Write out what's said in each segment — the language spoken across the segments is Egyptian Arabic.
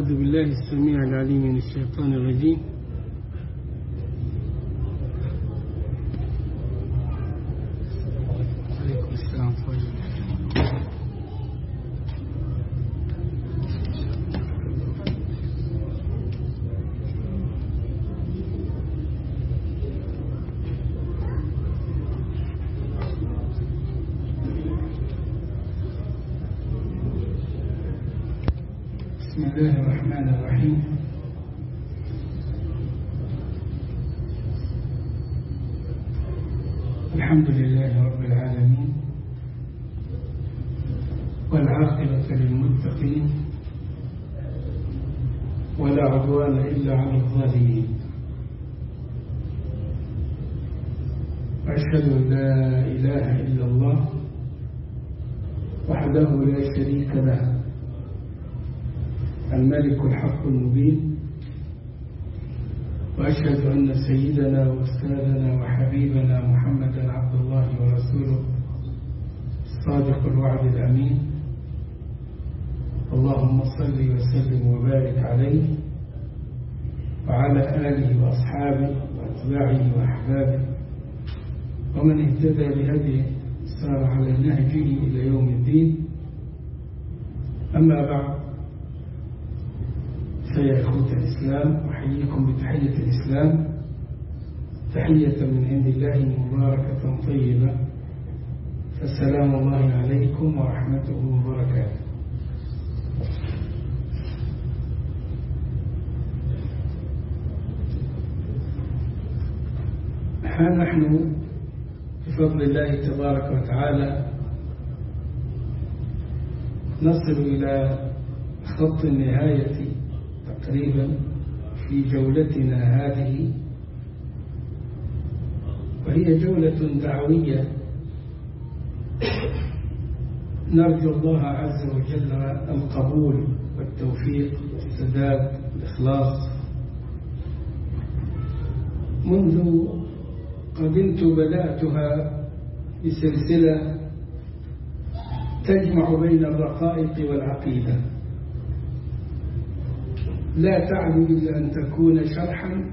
أعوذ بالله السميع العليم من الشيطان الرجيم عليكم السلام ورحمة الله بسم الله الرحمن الرحيم الحمد لله رب العالمين والعاقبة للمتقين ولا عدوان إلا على الظالمين وأشهد أن لا إله إلا الله وحده لا شريك له الملك الحق المبين وأشهد أن سيدنا وأستاذنا وحبيبنا محمدا عبد الله ورسوله الصادق الوعد الأمين اللهم صل وسلم وبارك عليه وعلى آله وأصحابه وأتباعه وأحبابه ومن اهتدى بهديه سار على نهجه إلى يوم الدين أما بعد فيا إخوة الإسلام أحييكم بتحية الإسلام تحية من عند الله مباركة طيبة فالسلام الله عليكم ورحمته وبركاته ها نحن بفضل الله تبارك وتعالى نصل إلى خط النهاية تقريبا في جولتنا هذه وهي جولة دعوية نرجو الله عز وجل القبول والتوفيق والسداد والإخلاص منذ قدمت بدأتها بسلسلة تجمع بين الرقائق والعقيدة لا تعد إلا أن تكون شرحا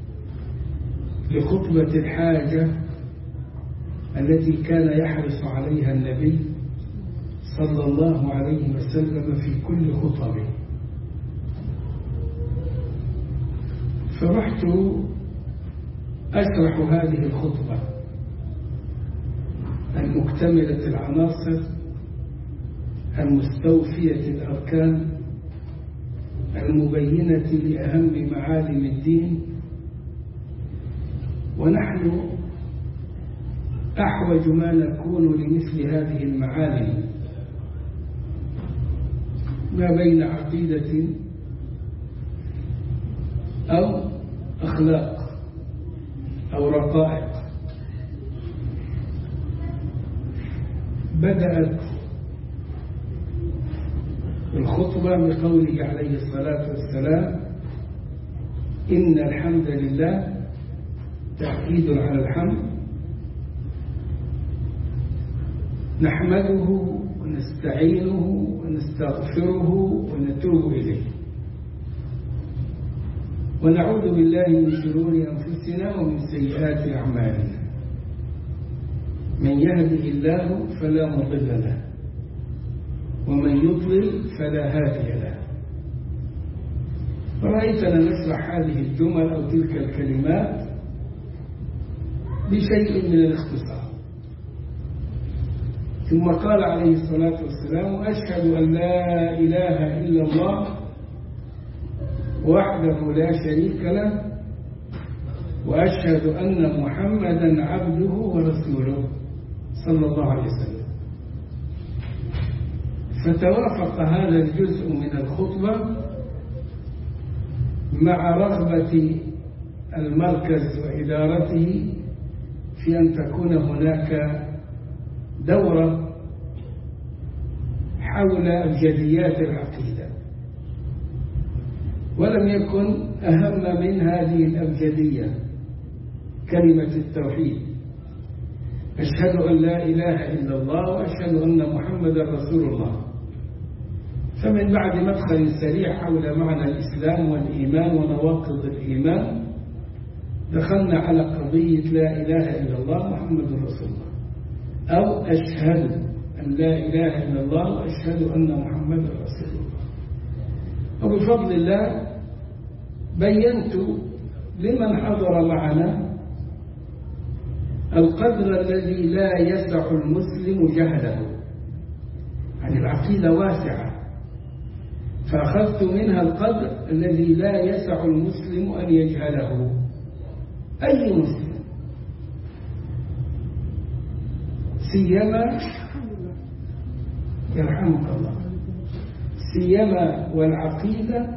لخطبة الحاجة التي كان يحرص عليها النبي صلى الله عليه وسلم في كل خطبه فرحت أشرح هذه الخطبة المكتملة العناصر المستوفية الأركان المبينة لأهم معالم الدين ونحن أحوج ما نكون لمثل هذه المعالم ما بين عقيدة أو أخلاق أو رقائق بدأت الخطبة بقوله عليه الصلاة والسلام إن الحمد لله تأكيد على الحمد نحمده ونستعينه ونستغفره ونتوب إليه ونعوذ بالله من شرور أنفسنا ومن سيئات أعمالنا من يهده الله فلا مضل له ومن يضلل فلا هادي له فرأيتنا نشرح هذه الجمل أو تلك الكلمات بشيء من الاختصار ثم قال عليه الصلاة والسلام أشهد أن لا إله إلا الله وحده لا شريك له وأشهد أن محمدا عبده ورسوله صلى الله عليه وسلم فتوافق هذا الجزء من الخطبة مع رغبة المركز وإدارته في أن تكون هناك دورة حول أبجديات العقيدة ولم يكن أهم من هذه الأبجدية كلمة التوحيد أشهد أن لا إله إلا الله وأشهد أن محمدا رسول الله فمن بعد مدخل سريع حول معنى الإسلام والإيمان ونواقض الإيمان دخلنا على قضية لا إله إلا الله محمد رسول الله أو أشهد أن لا إله إلا الله وأشهد أن محمد رسول الله وبفضل الله بينت لمن حضر معنا القدر الذي لا يسع المسلم جهله يعني العقيدة واسعة فأخذت منها القدر الذي لا يسع المسلم أن يجهله أي مسلم سيما يرحمك الله سيما والعقيدة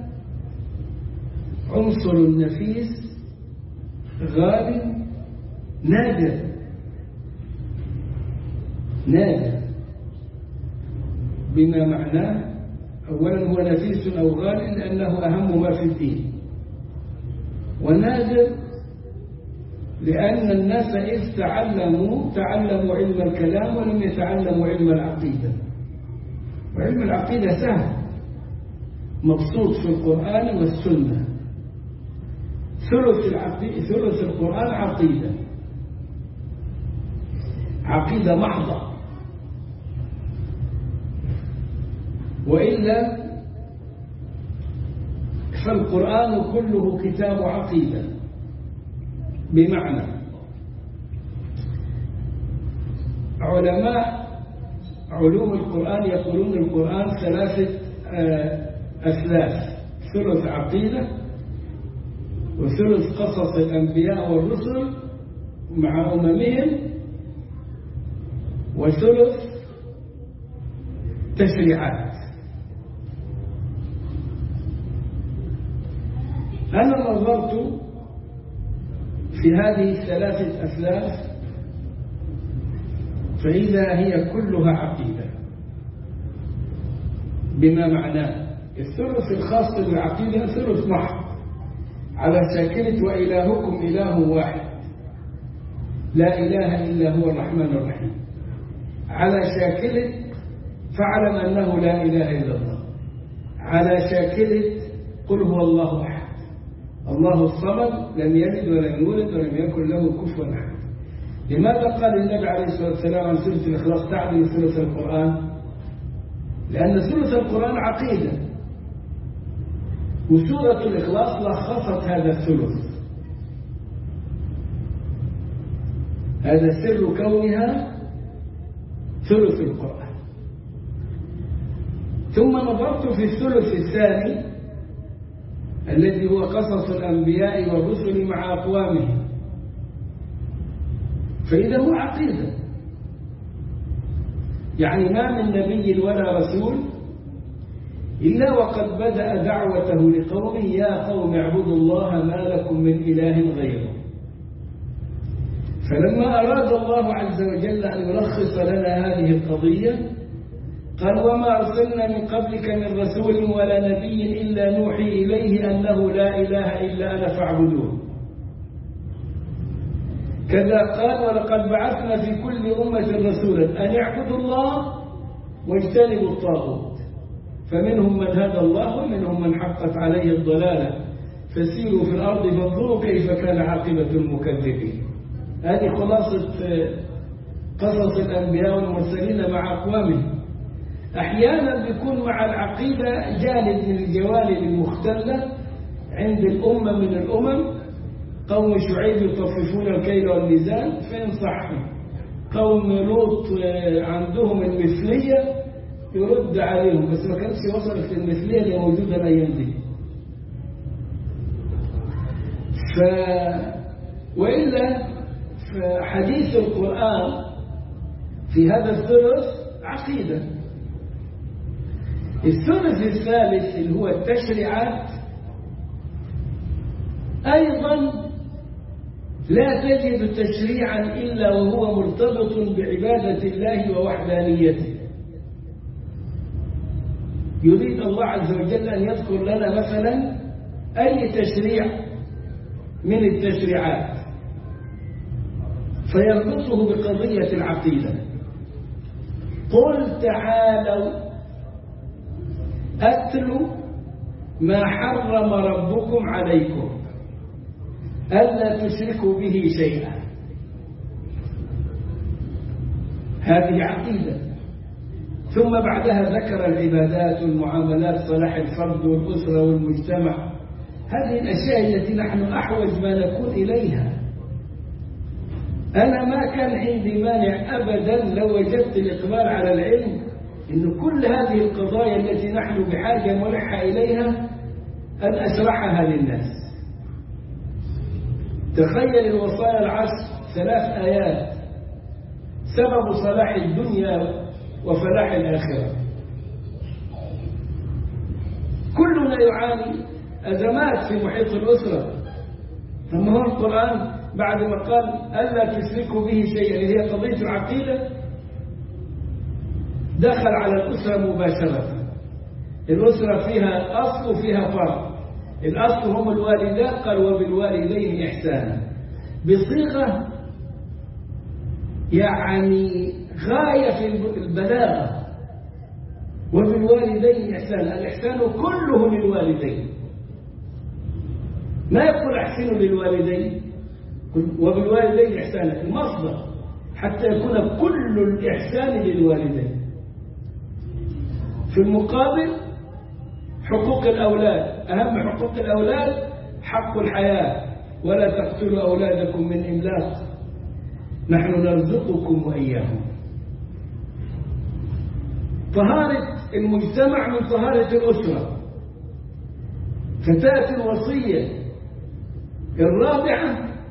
عنصر نفيس غالي نادر نادر بما معناه أولا هو نفيس أو غالي لأنه أهم ما في الدين ونادر لأن الناس إذ تعلموا تعلموا علم الكلام ولم يتعلموا علم العقيدة وعلم العقيدة سهل مبسوط في القرآن والسنة ثلث العقيدة ثلث القرآن عقيدة عقيدة محضة وإلا فالقرآن كله كتاب عقيدة بمعنى علماء علوم القرآن يقولون القرآن ثلاثة أثلاث ثلث عقيدة وثلث قصص الأنبياء والرسل مع أممهم وثلث تشريعات أنا نظرت في هذه الثلاثة أثلاث فإذا هي كلها عقيدة بما معناه الثلث الخاص بالعقيدة ثلث محض على شاكلة وإلهكم إله واحد لا إله إلا هو الرحمن الرحيم على شاكلة فاعلم أنه لا إله إلا الله على شاكلة قل هو الله أحد الله الصمد لم يلد ولم يولد ولم يكن له كفوا أحد لماذا قال النبي عليه الصلاة والسلام عن سورة الإخلاص تعدل ثلث القرآن لأن ثلث القرآن عقيدة وسورة الإخلاص لخصت هذا الثلث هذا سر كونها ثلث القرآن ثم نظرت في الثلث الثاني الذي هو قصص الأنبياء والرسل مع أقوامهم فإذا هو عقيدة يعني ما من نبي ولا رسول إلا وقد بدأ دعوته لقومه يا قوم اعبدوا الله ما لكم من إله غيره فلما أراد الله عز وجل أن يلخص لنا هذه القضية قال وما أرسلنا من قبلك من رسول ولا نبي إلا نوحي إليه أنه لا إله إلا أنا فاعبدون كذا قال ولقد بعثنا في كل أمة رسولا أن يعبدوا الله واجتنبوا الطاغوت فمنهم من هدى الله ومنهم من حقت عليه الضلالة فسيروا في الأرض فانظروا كيف كان عاقبة المكذبين هذه خلاصة قصص الأنبياء والمرسلين مع أقوامهم أحيانا بيكون مع العقيدة جانب من الجوانب المختلة عند الأمة من الأمم قوم شعيب يطففون الكيل والميزان فين صحوا قوم لوط عندهم المثلية يرد عليهم بس ما كانتش وصلت للمثلية اللي موجودة الأيام دي ف وإلا فحديث القرآن في هذا الثلث عقيدة الثلث الثالث اللي هو التشريعات أيضا لا تجد تشريعا إلا وهو مرتبط بعبادة الله ووحدانيته يريد الله عز وجل أن يذكر لنا مثلا أي تشريع من التشريعات فيربطه بقضية العقيدة قل تعالوا أتلوا ما حرم ربكم عليكم ألا تشركوا به شيئا هذه عقيدة ثم بعدها ذكر العبادات والمعاملات صلاح الفرد والأسرة والمجتمع هذه الأشياء التي نحن أحوج ما نكون إليها أنا ما كان عندي مانع أبدا لو وجدت الإقبال على العلم أن كل هذه القضايا التي نحن بحاجة ملحة إليها أن أشرحها للناس تخيل الوصايا العشر ثلاث آيات سبب صلاح الدنيا وفلاح الآخرة كلنا يعاني أزمات في محيط الأسرة أما هو القرآن بعد ما قال ألا تشركوا به شيئا اللي هي قضية العقيدة دخل على الأسرة مباشرة الأسرة فيها أصل وفيها فرع الأصل هم الوالدات قال وبالوالدين إحسانا بصيغة يعني غاية في البلاغة وبالوالدين إحسانا الإحسان كله للوالدين ما يقول أحسنوا للوالدين وبالوالدين إحسانا المصدر حتى يكون كل الإحسان للوالدين في المقابل حقوق الأولاد أهم حقوق الأولاد حق الحياة ولا تقتلوا أولادكم من إملاق نحن نرزقكم وإياهم طهارة المجتمع من طهارة الأسرة فتاة الوصية الرابعة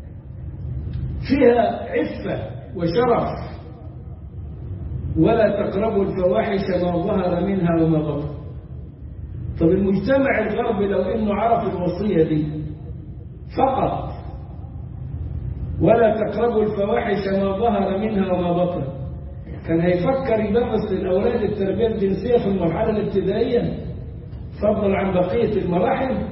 فيها عفة وشرف ولا تقربوا الفواحش ما ظهر منها وما بطن طب المجتمع الغربي لو انه عرف الوصية دي فقط ولا تقربوا الفواحش ما ظهر منها وما بطن كان هيفكر يدرس للأولاد التربية الجنسية في المرحلة الابتدائية فضلا عن بقية المراحل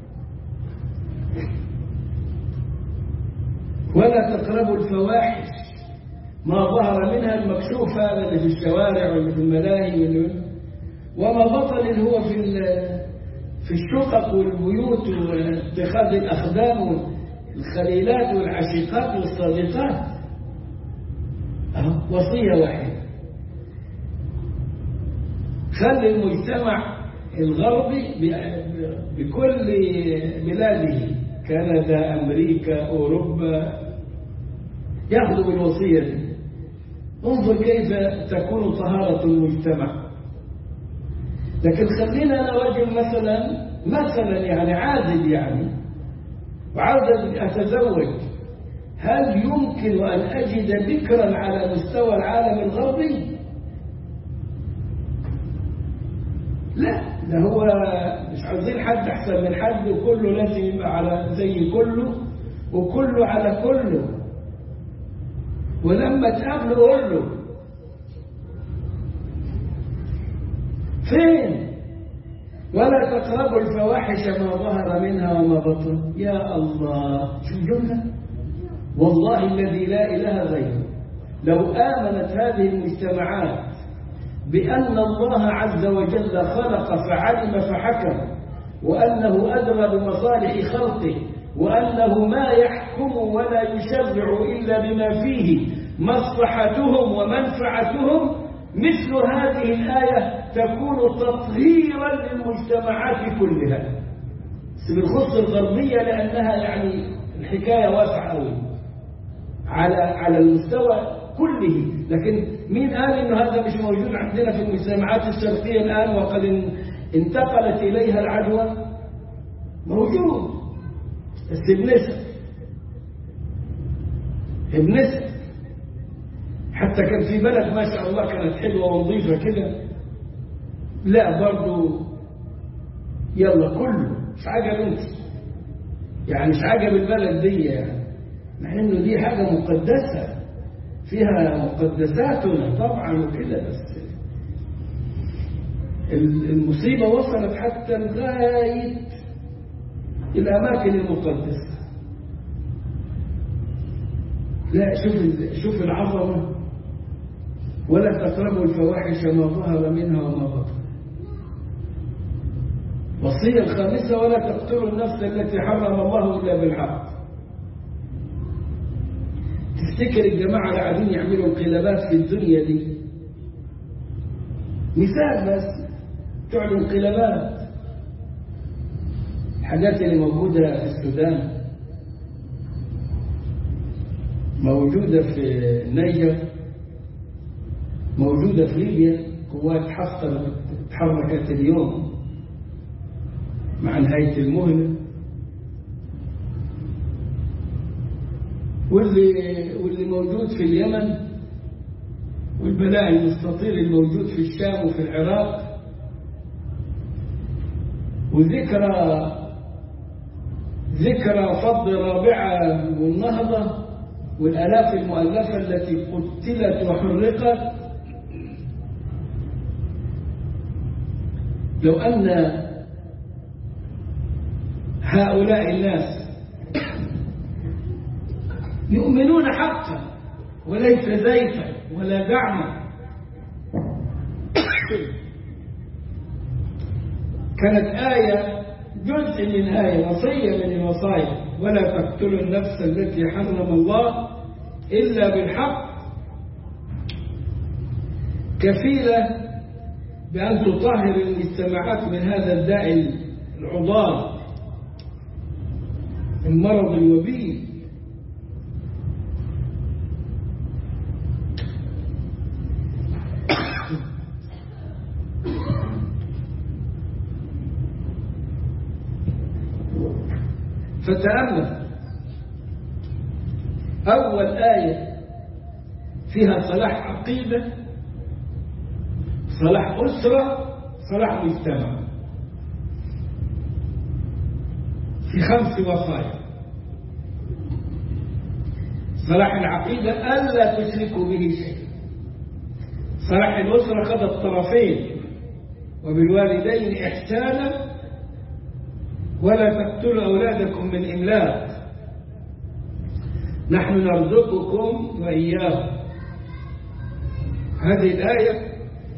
ولا تقربوا الفواحش ما ظهر منها المكشوف هذا اللي في الشوارع واللي في الملاهي واللي وما بطن اللي هو في في الشقق والبيوت واتخاذ الأخدام والخليلات والعشيقات والصديقات وصية واحدة خلي المجتمع الغربي بكل بلاده كندا أمريكا أوروبا يأخذوا بالوصية دي انظر كيف تكون طهارة المجتمع لكن خلينا أنا رجل مثلا مثلا يعني عازب يعني وعاوز أتزوج هل يمكن أن أجد بكرا على مستوى العالم الغربي لا ده هو مش عاوزين حد أحسن من حد وكله لازم يبقى على زي كله وكله على كله ولما تقابله قول له فين ولا تقربوا الفواحش ما ظهر منها وما بطن يا الله شو الجملة والله الذي لا إله غيره لو آمنت هذه المجتمعات بأن الله عز وجل خلق فعلم فحكم وأنه أدرى بمصالح خلقه وأنه ما يحكم ولا يشرع إلا بما فيه مصلحتهم ومنفعتهم مثل هذه الآية تكون تطهيرا للمجتمعات كلها بالخصوص الغربية لأنها يعني الحكاية واسعة أوي على على المستوى كله لكن مين قال إنه هذا مش موجود عندنا في المجتمعات الشرقية الآن وقد انتقلت إليها العدوى موجود بس بنسب بنسب حتى كان في بلد ما شاء الله كانت حلوة ونظيفة كده لا برضو يلا كله مش عجب انت يعني مش عجب البلد دي يعني مع انه دي حاجة مقدسة فيها مقدساتنا طبعا وكده بس المصيبة وصلت حتى لغاية الأماكن المقدسة لا شوف شوف العظمة ولا تقربوا الفواحش ما ظهر منها وما بطن الوصية الخامسة ولا تقتلوا النفس التي حرم الله إلا بالحق تفتكر الجماعة اللي قاعدين يعملوا انقلابات في الدنيا دي مثال بس بتوع الانقلابات الحاجات اللي موجودة في السودان موجودة في النيجر موجودة في ليبيا قوات حصل تحركت اليوم مع نهاية المهلة واللي, واللي موجود في اليمن والبلاء المستطير الموجود في الشام وفي العراق وذكرى ذكرى فض رابعة والنهضة والآلاف المؤلفة التي قتلت وحرقت لو أن هؤلاء الناس يؤمنون حقا وليس زيفا ولا دعما كانت آية جزء من آية وصية من الوصايا ولا تقتلوا النفس التي حرم الله إلا بالحق كفيلة بأن تطهر المجتمعات من هذا الداء العضال المرض الوبيل فتأمل أول آية فيها صلاح عقيدة صلاح أسرة صلاح مجتمع في خمس وصايا صلاح العقيدة ألا تشركوا به شيء صلاح الأسرة خذ الطرفين وبالوالدين إحسانا ولا تقتلوا أولادكم من إملاق نحن نرزقكم وإياهم هذه الآية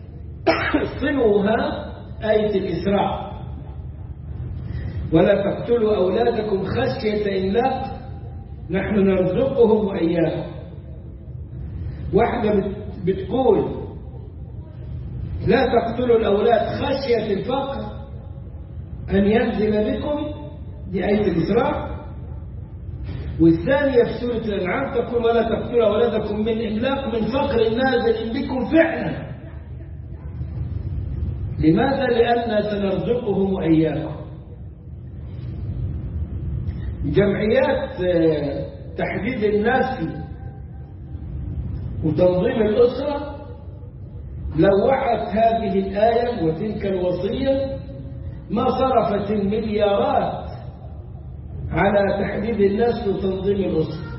صلوها آية الإسراء ولا تقتلوا أولادكم خشية إملاق نحن نرزقهم وإياهم واحدة بتقول لا تقتلوا الأولاد خشية الفقر أن ينزل بكم دي آية الإسراء والثانية في سورة الأنعام تقول ولا تقتلوا أولادكم من إملاق من فقر نازل بكم فعلا لماذا؟ لأننا سنرزقهم وإياكم جمعيات تحديد الناس وتنظيم الأسرة لوعت هذه الآية وتلك الوصية ما صرفت المليارات على تحديد الناس وتنظيم الأسرة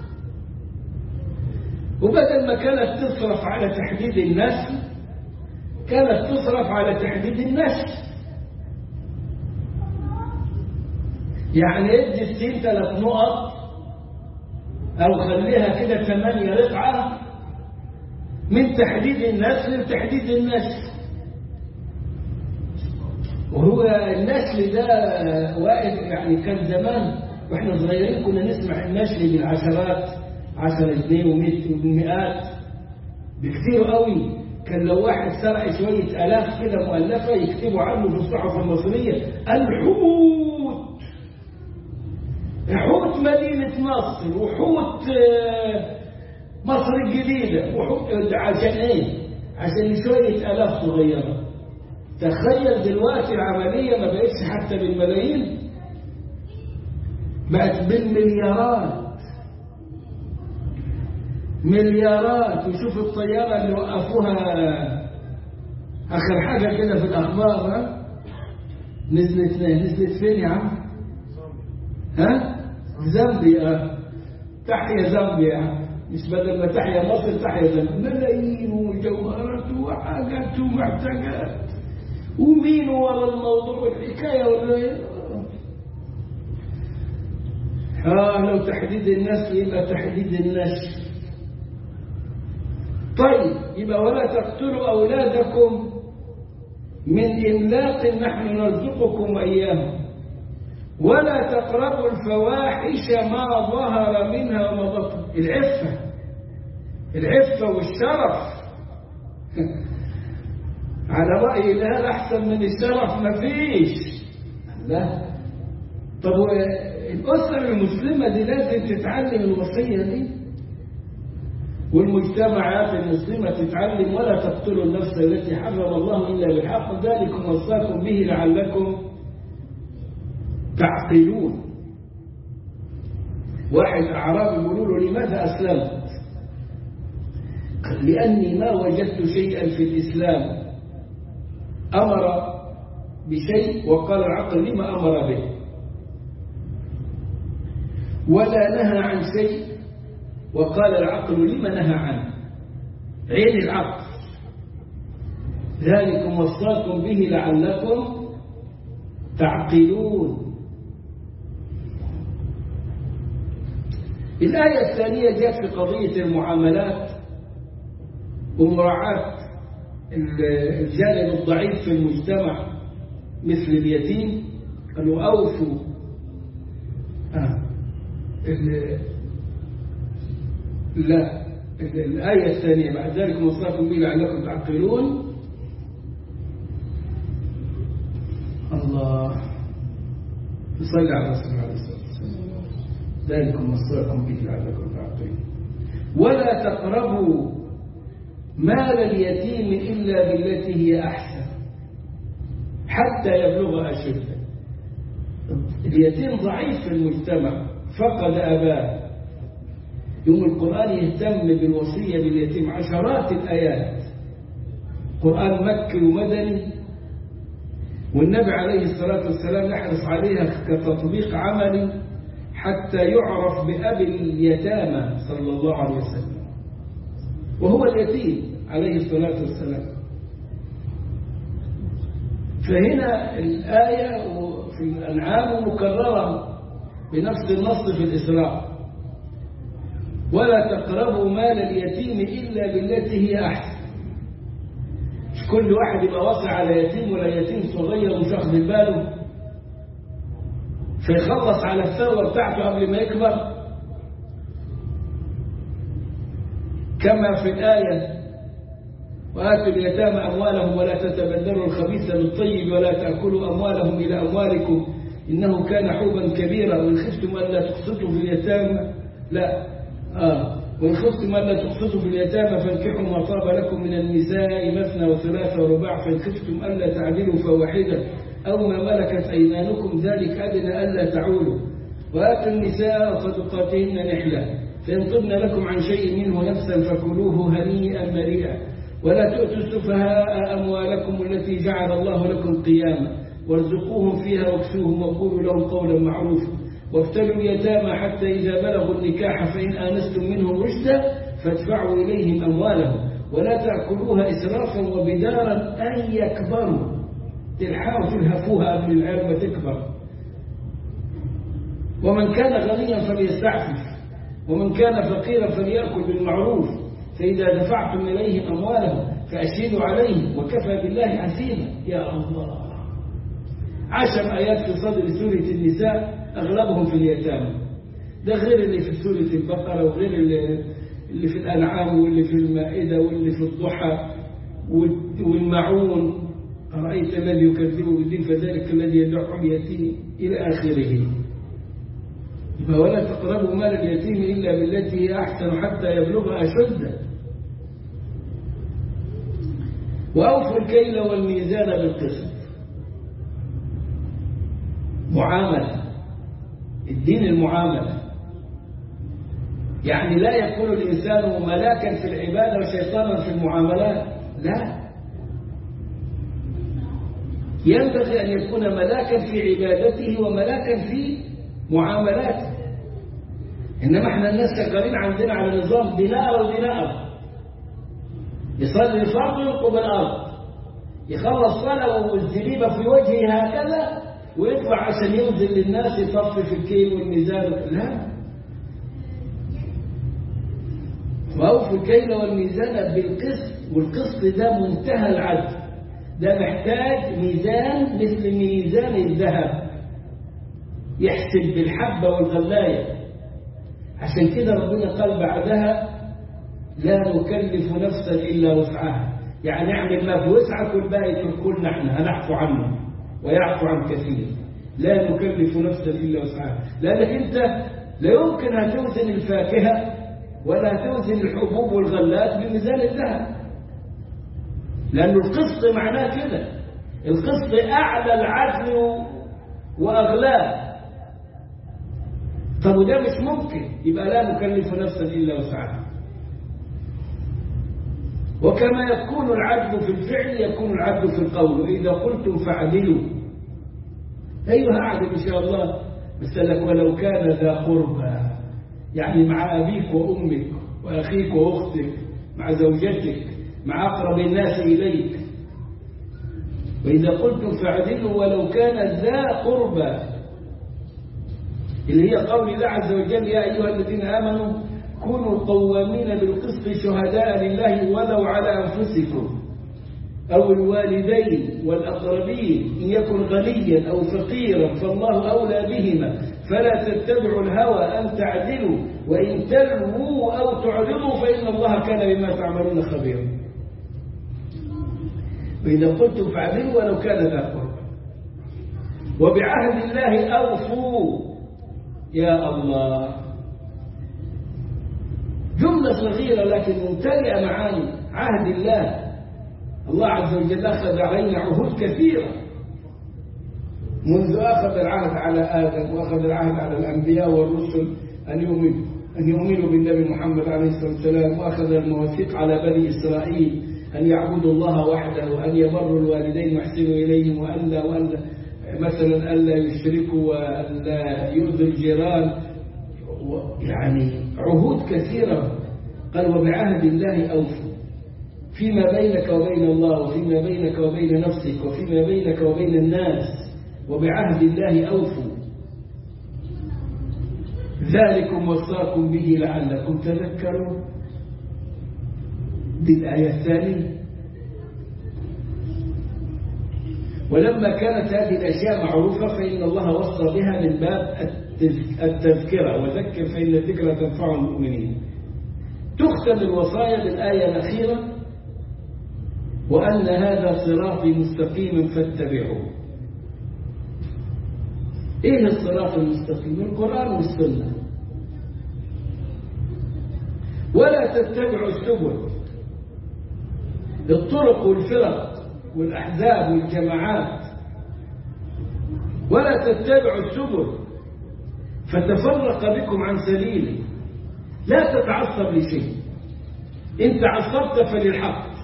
وبدل ما كانت تصرف على تحديد النسل كانت تصرف على تحديد النسل يعني ادي السين ثلاث نقط او خليها كده ثمانية رقعة من تحديد النسل لتحديد النسل وهو النسل ده واقف يعني كان زمان واحنا صغيرين كنا نسمع النسل بالعشرات عشرة جنيه ومئة ومئات بكثير قوي كان لو واحد سرق شوية آلاف كده مؤلفة يكتبوا عنه في الصحف المصرية الحوت حوت مدينة نصر وحوت مصر الجديدة وحوت عشان ايه؟ عشان شوية آلاف صغيرة تخيل دلوقتي العملية ما بقتش حتى بالملايين بقت بالمليارات مليارات وشوف الطيارة اللي وقفوها آخر حاجة كده في الأخبار ها نزلت نزلت فين يا عم؟ ها؟ زامبيا تحيا زامبيا مش بدل ما تحيا مصر تحيا زامبيا ملايين وجوهرات وحاجات ومحتاجات ومين ورا الموضوع والحكاية ولا آه لو تحديد النسل يبقى تحديد النسل طيب يبقى ولا تقتلوا أولادكم من إملاق نحن نرزقكم إياه ولا تقربوا الفواحش ما ظهر منها وما بطن العفة العفة والشرف على رأي لا أحسن من الشرف ما فيش لا طب الأسرة المسلمة دي لازم تتعلم الوصية دي والمجتمعات المسلمة تتعلم ولا تقتلوا النفس التي حرم الله إلا بالحق ذلكم وصاكم به لعلكم تعقلون واحد أعرابي يقولوا له لماذا أسلمت لأني ما وجدت شيئا في الإسلام أمر بشيء وقال العقل لما أمر به ولا نهى عن شيء وقال العقل لما نهى عنه عين العقل ذلكم وصاكم به لعلكم تعقلون الآية الثانية جاءت في قضية المعاملات ومراعاة الجانب الضعيف في المجتمع مثل اليتيم قالوا أوفوا آه. لا الآية الثانية بعد ذلك وصاكم به لعلكم تعقلون الله صلى على رسول الله عليه الصلاة والسلام ذلكم وصاكم به لعلكم تعقلون ولا تقربوا مال اليتيم إلا بالتي هي أحسن حتى يبلغ أشده اليتيم ضعيف في المجتمع فقد أباه يوم القرآن يهتم بالوصية باليتيم عشرات الآيات قرآن مكي ومدني والنبي عليه الصلاة والسلام يحرص عليها كتطبيق عملي حتى يعرف بأبي اليتامى صلى الله عليه وسلم وهو اليتيم عليه الصلاة والسلام فهنا الآية في الأنعام مكررة بنفس النص في الإسراء ولا تقربوا مال اليتيم إلا بالتي هي أحسن مش كل واحد يبقى واقع على يتيم ولا يتيم صغير مش واخد باله فيخلص على الثروة بتاعته قبل ما يكبر كما في الآية وآتوا اليتامى أموالهم ولا تتبدلوا الخبيث بالطيب ولا تأكلوا أموالهم إلى أموالكم إنه كان حوبا كبيرا وإن خفتم ألا تقسطوا في اليتامى لا آه وإن خفتم ألا تقسطوا في اليتامى فانكحوا ما طاب لكم من النساء مثنى وثلاث ورباع فإن خفتم ألا تعدلوا فواحدة أو ما ملكت أيمانكم ذلك أدنى ألا تعولوا وآتوا النساء صدقاتهن نحلة فإن طبن لكم عن شيء منه نفسا فكلوه هنيئا مريئا ولا تؤتوا السفهاء أموالكم التي جعل الله لكم قياما وارزقوهم فيها واكسوهم وقولوا لهم قولا معروفا وابتلوا اليتامى حتى إذا بلغوا النكاح فإن آنستم منهم رشدا فادفعوا إليهم أموالهم ولا تأكلوها إسرافا وبدارا أن يكبروا تلحقوا تلهفوها قبل العلم تكبر ومن كان غنيا فليستعفف ومن كان فقيرا فليأكل بالمعروف فإذا دفعتم إليهم أموالهم فأشهدوا عليهم وكفى بالله حسيبا يا الله عشر آيات في صدر سورة النساء أغلبهم في اليتامى ده غير اللي في سورة البقرة وغير اللي, اللي في الأنعام واللي في المائدة واللي في الضحى والمعون أرأيت الذي يكذب بالدين فذلك الذي يدعو اليتيم إلى آخره ولا تقربوا مال اليتيم إلا بالتي هي أحسن حتى يبلغ أشده وأوفوا الكيل والميزان بالقسط معاملة الدين المعاملة يعني لا يكون الإنسان ملاكا في العبادة وشيطانا في المعاملات لا ينبغي أن يكون ملاكا في عبادته وملاكا في معاملاته إنما احنا الناس شغالين عندنا على نظام دينار ودينار يصلي الفرض وينقب الأرض يخلص صلاة والزبيبة في وجهه هكذا ويطلع عشان ينزل للناس يطفي في الكيل والميزان لا وأوفوا الكيل والميزان بالقسط والقسط ده منتهى العدل ده محتاج ميزان مثل ميزان الذهب يحسب بالحبة والغلاية عشان كده ربنا قال بعدها لا نكلف نفسا إلا وسعها يعني اعمل ما في وسعك والباقي تركلنا احنا هنعفو عنه ويعفو عن كثير لا نكلف نفسا إلا وسعها لأنك أنت لا يمكن أن توزن الفاكهة ولا توزن الحبوب والغلات بميزان الذهب لأن القسط معناه كده القسط أعلى العدل وأغلاه طب وده مش ممكن يبقى لا نكلف نفسا إلا وسعها وكما يكون العدل في الفعل يكون العدل في القول وإذا قلتم فاعدلوا أيها أعدل إن شاء الله بس لك ولو كان ذا قربى يعني مع أبيك وأمك وأخيك وأختك مع زوجتك مع أقرب الناس إليك وإذا قلتم فاعدلوا ولو كان ذا قربى اللي هي قول الله عز وجل يا أيها الذين آمنوا كونوا قوامين بالقسط شهداء لله ولو على أنفسكم أو الوالدين والأقربين إن يكن غنيا أو فقيرا فالله أولى بهما فلا تتبعوا الهوى أن تعدلوا وإن تلووا أو تعرضوا فإن الله كان بما تعملون خبيرا وإذا قلتم فاعدلوا ولو كان ذا قربى وبعهد الله أوفوا يا الله جملة صغيرة لكن ممتلئة معاني عهد الله الله عز وجل أخذ علينا عهود كثيرة منذ أخذ العهد على آدم وأخذ العهد على الأنبياء والرسل أن يؤمنوا أن يؤمنوا بالنبي محمد عليه الصلاة والسلام وأخذ المواثيق على بني إسرائيل أن يعبدوا الله وحده وأن يبروا الوالدين ويحسنوا إليهم وألا وألا مثلا ألا يشركوا وألا يؤذوا الجيران يعني عهود كثيرة قال وبعهد الله أوفوا فيما بينك وبين الله وفيما بينك وبين نفسك وفيما بينك وبين الناس وبعهد الله أوفوا ذلكم وصاكم به لعلكم تذكرون دي الآية الثانية ولما كانت هذه الأشياء معروفة فإن الله وصى بها من باب التذكرة وذكر فإن الذكرى تنفع المؤمنين تختم الوصايا بالآية الأخيرة وأن هذا صراطي مستقيما فاتبعوه إيه الصراط المستقيم القرآن والسنة ولا تتبعوا السبل الطرق والفرق والأحزاب والجماعات ولا تتبعوا السبل فتفرق بكم عن سبيله لا تتعصب لشيء إن تعصبت فللحق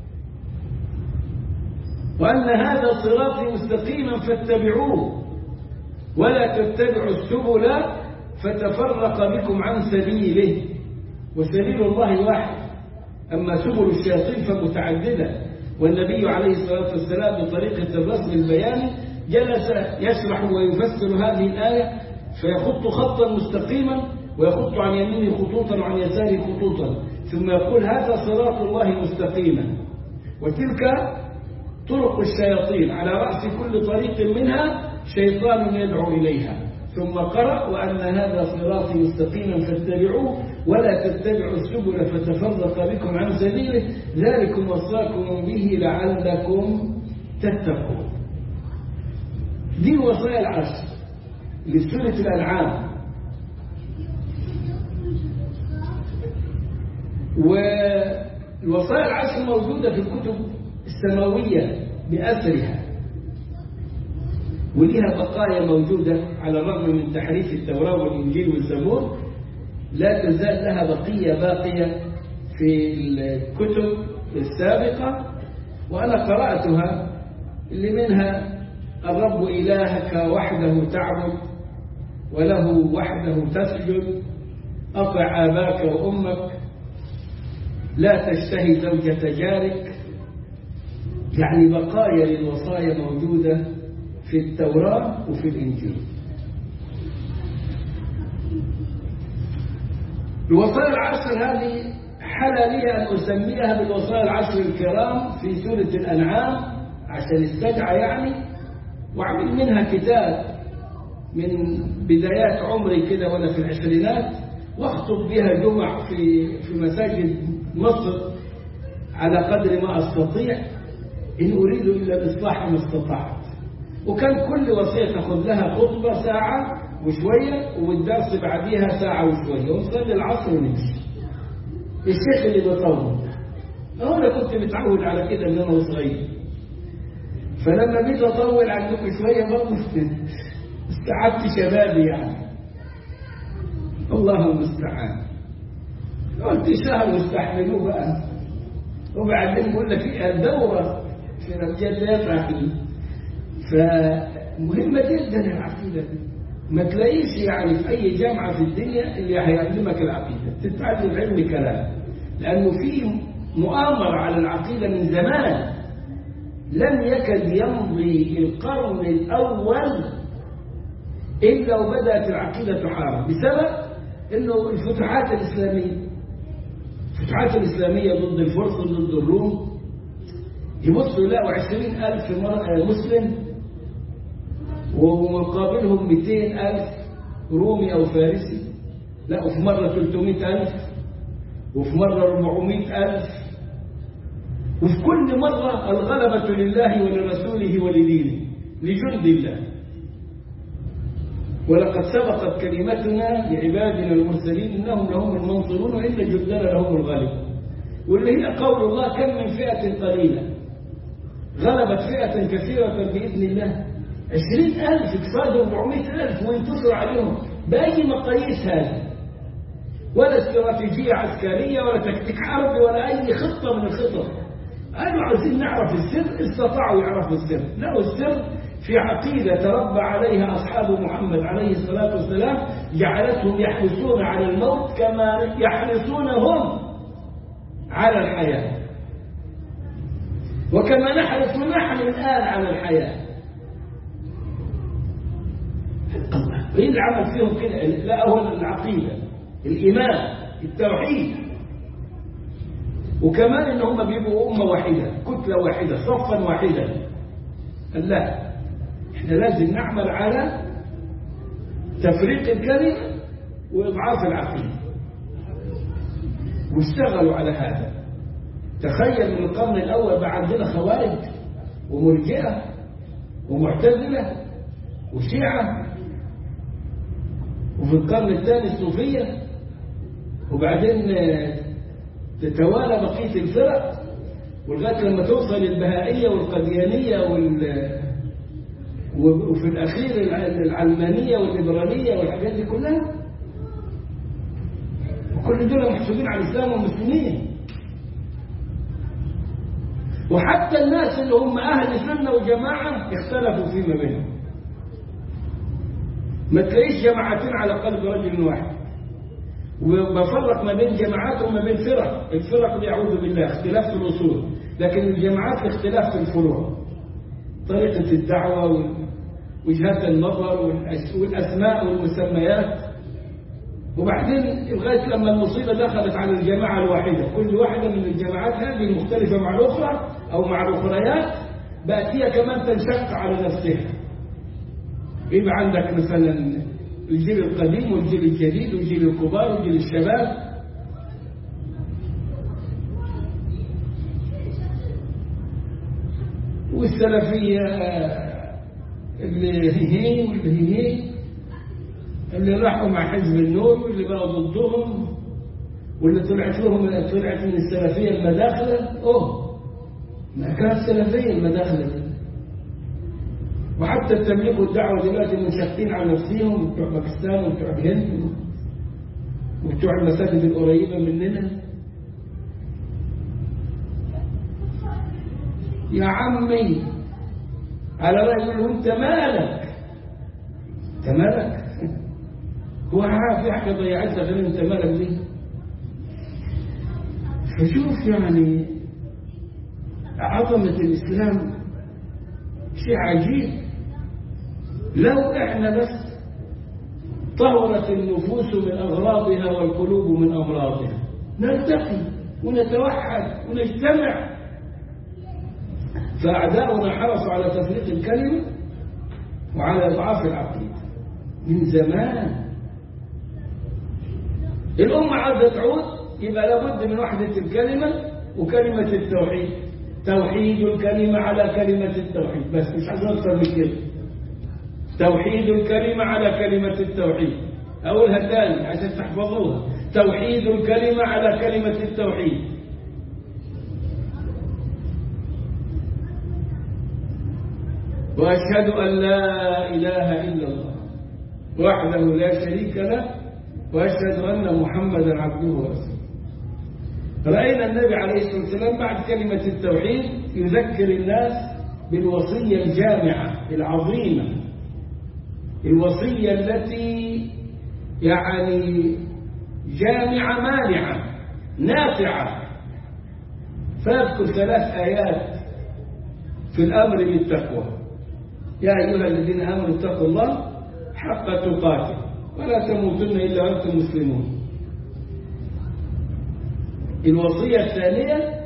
وأن هذا صراطي مستقيما فاتبعوه ولا تتبعوا السبل فتفرق بكم عن سبيله وسبيل الله واحد أما سبل الشياطين فمتعددة والنبي عليه الصلاة والسلام بطريقة الرسم البياني جلس يشرح ويفسر هذه الآية فيخط خطا مستقيما ويخط عن يمينه خطوطا وعن يساره خطوطا ثم يقول هذا صراط الله مستقيما وتلك طرق الشياطين على رأس كل طريق منها شيطان يدعو إليها ثم قرأ وأن هذا صراطي مستقيما فاتبعوه ولا تتبعوا السبل فتفرق بكم عن سبيله ذلكم وصاكم به لعلكم تتقون دي الوصايا العشر لسورة الأنعام والوصايا العشر موجودة في الكتب السماوية بأسرها وليها بقايا موجودة على الرغم من تحريف التوراة والإنجيل والزبور لا تزال لها بقية باقية في الكتب السابقة وأنا قرأتها اللي منها الرب إلهك وحده تعبد وله وحده تسجد أطع آباك وأمك لا تشتهي زوجة جارك يعني بقايا للوصايا موجودة في التوراة وفي الإنجيل الوصايا العشر هذه حل لي أن أسميها بالوصايا العشر الكرام في سورة الأنعام عشان استدعى يعني وعمل منها كتاب من بدايات عمري كده وأنا في العشرينات واخطب بها جمع في في مساجد مصر على قدر ما استطيع ان اريد الا الاصلاح ما استطعت وكان كل وصيه تاخذ لها خطبه ساعه وشويه والدرس بعديها ساعه وشويه ونصلي العصر ونمشي الشيخ اللي بطول انا كنت متعود على كده من انا صغير فلما جيت اطول عندكم شويه برضه استعدت شبابي يعني الله المستعان قلت شهر واستحملوه بقى وبعدين بقول لك الدورة في مجلات عقيدة فمهمة جدا العقيدة دي ما تلاقيش يعني في أي جامعة في الدنيا اللي هيعلمك العقيدة تتعلم علم كلام لأنه في مؤامرة على العقيدة من زمان لم يكد يمضي القرن الأول إلا وبدأت العقيدة تحارب بسبب انه الفتوحات الاسلاميه الفتوحات الاسلاميه ضد الفرس ضد الروم يبصوا يلاقوا عشرين ألف مسلم ومقابلهم مئتين ألف رومي أو فارسي لا وفي مرة 300 ألف وفي مرة 400 ألف وفي كل مرة الغلبة لله ولرسوله ولدينه لجند الله ولقد سبقت كلمتنا لعبادنا المرسلين انهم لهم المنصرون وان جندنا لهم الغالب واللي هي قول الله كم من فئه قليله غلبت فئه كثيره باذن الله عشرين ألف كفاية أربعمائة ألف وينتصروا عليهم بأي مقاييس هذه ولا استراتيجية عسكرية ولا تكتيك حربي ولا أي خطة من الخطط قالوا عايزين نعرف السر استطاعوا يعرفوا السر لقوا السر في عقيدة تربى عليها أصحاب محمد عليه الصلاة والسلام جعلتهم يحرصون على الموت كما يحرصون هم على الحياة وكما نحرص نحن الآن على الحياة ايه اللي عمل فيهم كده لا هو العقيدة الإيمان التوحيد وكمان ان هم بيبقوا أمة واحدة كتلة واحدة صفا واحدا لا احنا لازم نعمل على تفريق الكلمة وإضعاف العقيدة واشتغلوا على هذا تخيل من القرن الأول بقى عندنا خوارج ومرجئة ومعتزلة وشيعة وفي القرن الثاني الصوفية وبعدين تتوالى بقية الفرق ولغاية لما توصل البهائية والقديانية وال وفي الأخير العلمانية والليبرالية والحاجات دي كلها وكل دول محسوبين على الإسلام والمسلمين وحتى الناس اللي هم أهل سنة وجماعة اختلفوا فيما بينهم ما تلاقيش جماعتين على قلب رجل واحد وبفرق ما بين جماعات وما بين فرق الفرق دي أعوذ بالله اختلاف في الأصول لكن الجماعات اختلاف في الفروع طريقة الدعوة وجهات النظر والأسماء والمسميات وبعدين لغاية لما المصيبة دخلت على الجماعة الواحدة كل واحدة من الجماعات هذه مختلفة مع الأخرى أو مع الأخريات بقت هي كمان تنشق على نفسها يبقى عندك مثلا الجيل القديم والجيل الجديد والجيل الكبار والجيل الشباب والسلفية اللي هي واللي هي اللي راحوا مع حزب النور واللي بقوا ضدهم واللي طلعت لهم طلعت من السلفية المداخلة اوه ما كانت سلفية المداخلة دي وحتى التبليغ والدعوة دلوقتي منشقين على نفسهم بتوع باكستان وبتوع الهند وبتوع المساجد القريبة مننا يا عمي على رأي يقول له انت مالك انت مالك هو في حاجة ضيعتها غير انت مالك دي فشوف يعني عظمة الإسلام شيء عجيب لو احنا بس طهرت النفوس من أغراضها والقلوب من أمراضها نلتقي ونتوحد ونجتمع فأعداؤنا حرصوا على تفريق الكلمة وعلى إضعاف العقيدة من زمان الأمة عايزة تعود يبقى لابد من وحدة الكلمة وكلمة التوحيد توحيد الكلمة على كلمة التوحيد بس مش عايز أكثر من كده توحيد الكلمة على كلمة التوحيد أقولها تاني عشان تحفظوها توحيد الكلمة على كلمة التوحيد وأشهد أن لا إله إلا الله وحده لا شريك له وأشهد أن محمدا عبده ورسوله رأينا النبي عليه الصلاة والسلام بعد كلمة التوحيد يذكر الناس بالوصية الجامعة العظيمة الوصية التي يعني جامعة مانعة نافعة فاذكر ثلاث آيات في الأمر بالتقوى يا أيها الذين آمنوا اتقوا الله حق تقاته ولا تموتن إلا وأنتم مسلمون الوصية الثانية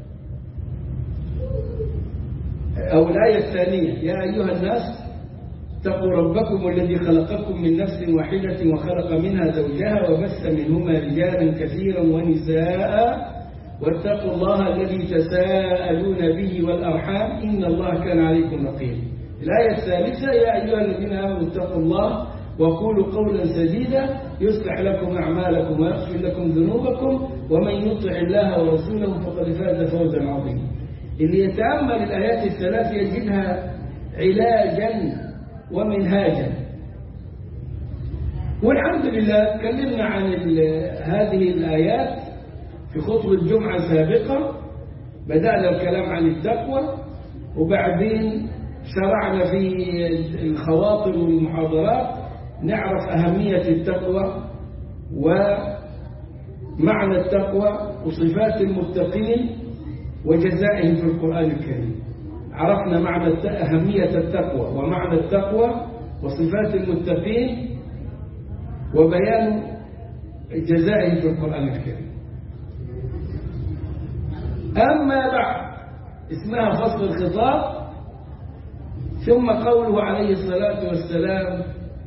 أو الآية الثانية يا أيها الناس اتقوا ربكم الذي خلقكم من نفس واحدة وخلق منها زوجها وبث منهما رجالا كثيرا ونساء واتقوا الله الذي تساءلون به والأرحام إن الله كان عليكم رقيبا الآية الثالثة يا أيها الذين آمنوا اتقوا الله وقولوا قولا سديدا يصلح لكم أعمالكم ويغفر لكم ذنوبكم ومن يطع الله ورسوله فقد فاز فوزا عظيما اللي يتأمل الآيات الثلاث يجدها علاجا ومنهاجا والحمد لله تكلمنا عن هذه الآيات في خطبة جمعة سابقة بدأنا الكلام عن التقوى وبعدين شرعنا في الخواطر والمحاضرات نعرف أهمية التقوى ومعنى التقوى وصفات المتقين وجزائهم في القرآن الكريم عرفنا معنى أهمية التقوى ومعنى التقوى وصفات المتقين وبيان جزائهم في القرآن الكريم أما بعد اسمها فصل الخطاب ثم قوله عليه الصلاة والسلام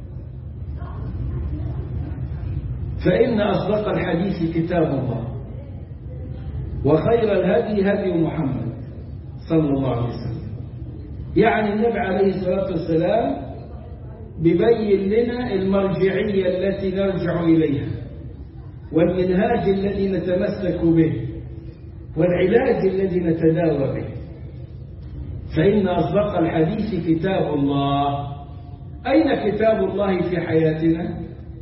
فإن أصدق الحديث كتاب الله وخير الهدي هدي محمد صلى الله عليه وسلم يعني النبي عليه الصلاة والسلام ببين لنا المرجعية التي نرجع إليها والمنهاج الذي نتمسك به والعلاج الذي نتداوى به فإن أصدق الحديث كتاب الله أين كتاب الله في حياتنا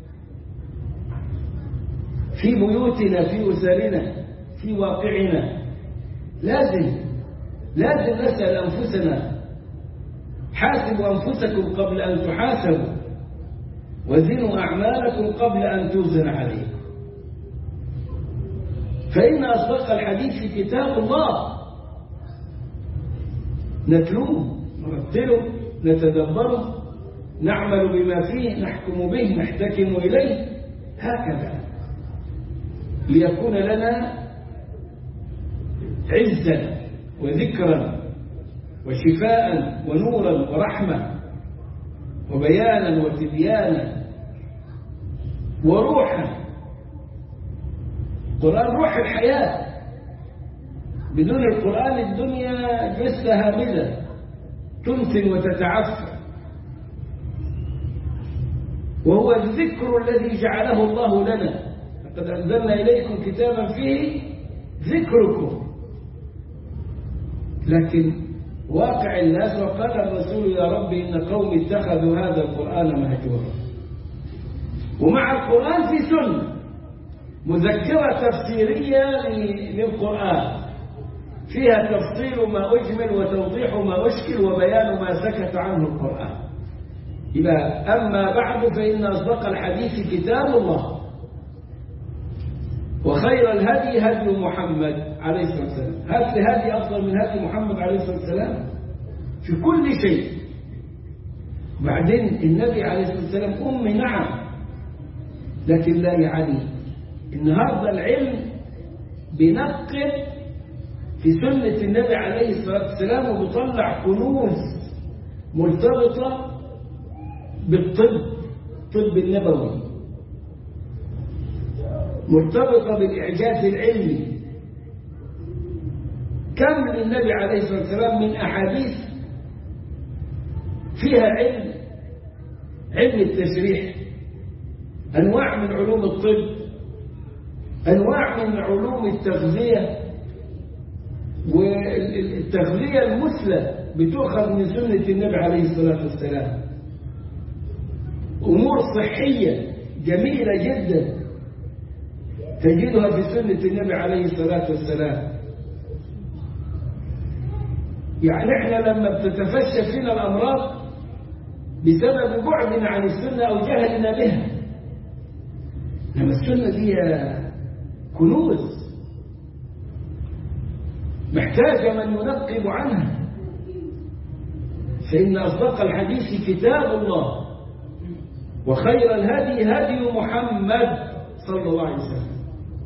في بيوتنا في أسرنا في واقعنا لازم لازم نسأل أنفسنا حاسبوا أنفسكم قبل أن تحاسبوا وزنوا أعمالكم قبل أن توزن عليكم فإن أصدق الحديث كتاب الله نتلوه نرتله نتدبره نعمل بما فيه نحكم به نحتكم إليه هكذا ليكون لنا عزا وذكرا وشفاء ونورا ورحمة وبيانا وتبيانا وروحا القرآن روح الحياة بدون القرآن الدنيا جثة هامدة تنتن وتتعفى وهو الذكر الذي جعله الله لنا لقد أنزلنا إليكم كتابا فيه ذكركم لكن واقع الناس وقال الرسول يا رب إن قومي اتخذوا هذا القرآن مهجورا ومع القرآن في سنة مذكرة تفسيرية للقرآن فيها تفصيل ما أجمل وتوضيح ما أشكل وبيان ما سكت عنه القرآن إذا أما بعد فإن أصدق الحديث كتاب الله وخير الهدي هدي محمد عليه الصلاة والسلام هل هدي أفضل من هدي محمد عليه الصلاة والسلام في كل شيء بعدين النبي عليه الصلاة والسلام أم نعم لكن لا يعني النهاردة العلم بنقل في سنة النبي عليه الصلاة والسلام وبيطلع كنوز مرتبطة بالطب الطب النبوي مرتبطة بالإعجاز العلمي كم من النبي عليه الصلاة والسلام من أحاديث فيها علم علم التشريح أنواع من علوم الطب أنواع من علوم التغذية والتغذية المثلى بتؤخذ من سنة النبي عليه الصلاة والسلام أمور صحية جميلة جدا تجدها في سنة النبي عليه الصلاة والسلام يعني احنا لما بتتفشى فينا الأمراض بسبب بعدنا عن السنة أو جهلنا بها لما السنة دي كنوز محتاجة من ينقب عنها فإن أصدق الحديث كتاب الله وخير الهدي هدي محمد صلى الله عليه وسلم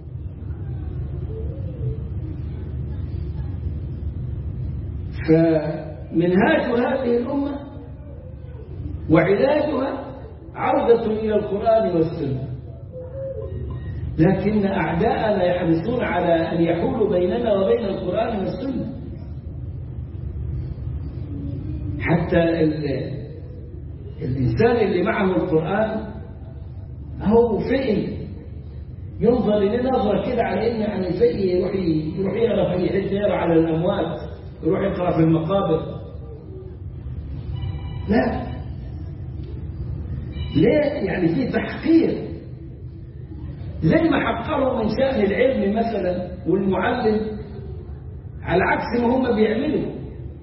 فمنهاج هذه الأمة وعلاجها عودة إلى القرآن والسنة لكن أعداءنا يحرصون على أن يحولوا بيننا وبين القرآن والسنة حتى الإنسان اللي معه القرآن هو فئل ينظر إليه نظرة كده على إن يعني فئل يروح يروح يقرأ في حتة يقرأ على الأموات يروح يقرأ في المقابر لا ليه يعني في تحقير زي ما حقروا من شأن العلم مثلا والمعلم على عكس ما هم بيعملوا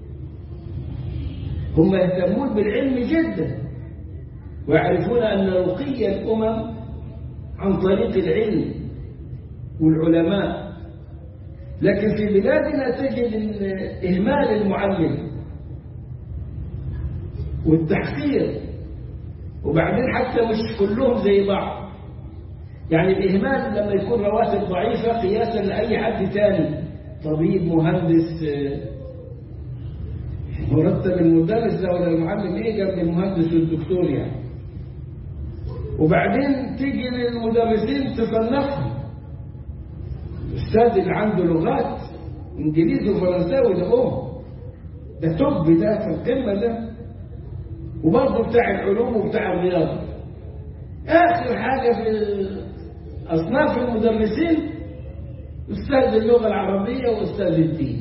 هم يهتمون بالعلم جدا ويعرفون أن رقي الأمم عن طريق العلم والعلماء لكن في بلادنا تجد إهمال المعلم والتحقير وبعدين حتى مش كلهم زي بعض يعني الإهمال لما يكون رواتب ضعيفة قياسا لأي حد تاني طبيب مهندس مرتب المدرس ده ولا المعلم ايه جنب المهندس والدكتور يعني وبعدين تيجي للمدرسين تصنفهم الأستاذ اللي عنده لغات إنجليزي وفرنساوي ده أوه ده توب ده في القمة ده وبرضه بتاع العلوم وبتاع الرياضة آخر حاجة في أصناف المدرسين أستاذ اللغة العربية وأستاذ الدين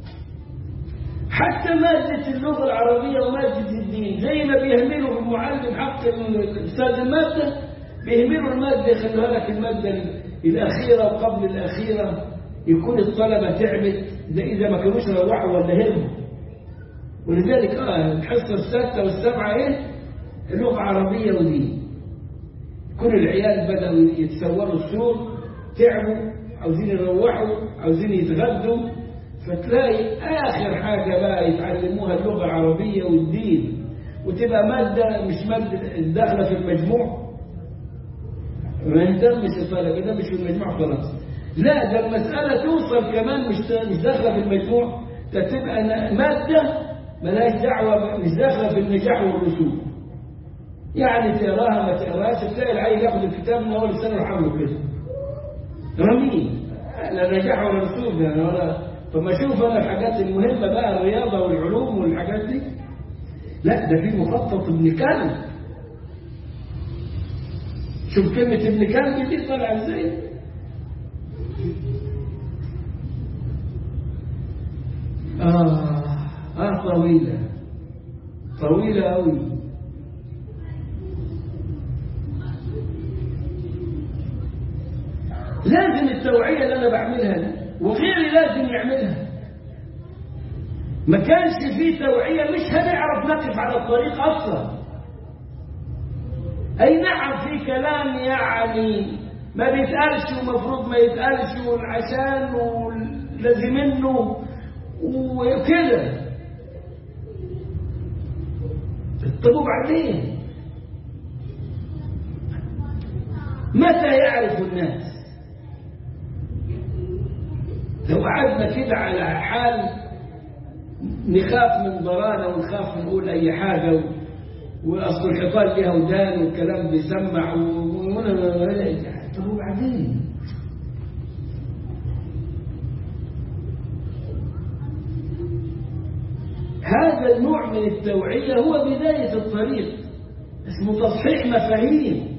حتى مادة اللغة العربية ومادة الدين زي ما بيهملوا المعلم حق أستاذ المادة بيهملوا المادة يخلوها لك المادة الأخيرة وقبل الأخيرة يكون الطلبة تعبت ده إذا ما كانوش روحوا ولا هربوا ولذلك آه الحصة السادسة والسابعة إيه؟ لغة عربية ودين كل العيال بدأوا يتسوروا السور تعبوا عاوزين يروحوا عاوزين يتغدوا فتلاقي آخر حاجة بقى يتعلموها اللغة العربية والدين وتبقى مادة مش مادة داخلة في المجموع ما يهتمش الطالب ده مش في المجموع خلاص لا ده المسألة توصل كمان مش مش داخلة في المجموع ده تبقى مادة ملهاش دعوة مش داخلة في النجاح والرسوب يعني تقراها ما تقراهاش تلاقي العيل ياخد الكتاب من اول سنه ويحمله كده رمين لا نجاح ولا رسوب يعني ولا طب ما اشوف انا الحاجات المهمه بقى الرياضه والعلوم والحاجات دي لا ده في مخطط ابن كلب شوف كلمه ابن كلب دي طالعه ازاي آه آه طويلة طويلة أوي لازم التوعية اللي أنا بعملها دي وغيري لازم يعملها ما كانش فيه توعية مش هنعرف نقف على الطريق أصلا أي نعم في كلام يعني ما بيتقالش ومفروض ما يتقالش والعشان ولازم منه وكده طب وبعدين متى يعرف الناس لو قعدنا كده على حال نخاف من ضرانة ونخاف من نقول أي حاجة وأصل الحيطان ليها ودان والكلام بيسمع طب وبعدين هذا النوع من التوعية هو بداية الطريق اسمه تصحيح مفاهيم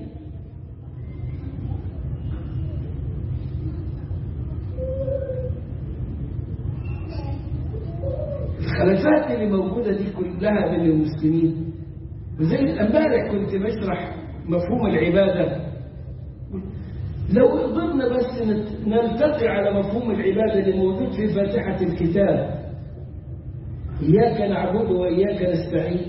الخلافات اللي موجودة دي كلها بين المسلمين وزي امبارح كنت بشرح مفهوم العبادة لو قدرنا بس نلتقي على مفهوم العبادة اللي موجود في فاتحة الكتاب إياك نعبد وإياك نستعين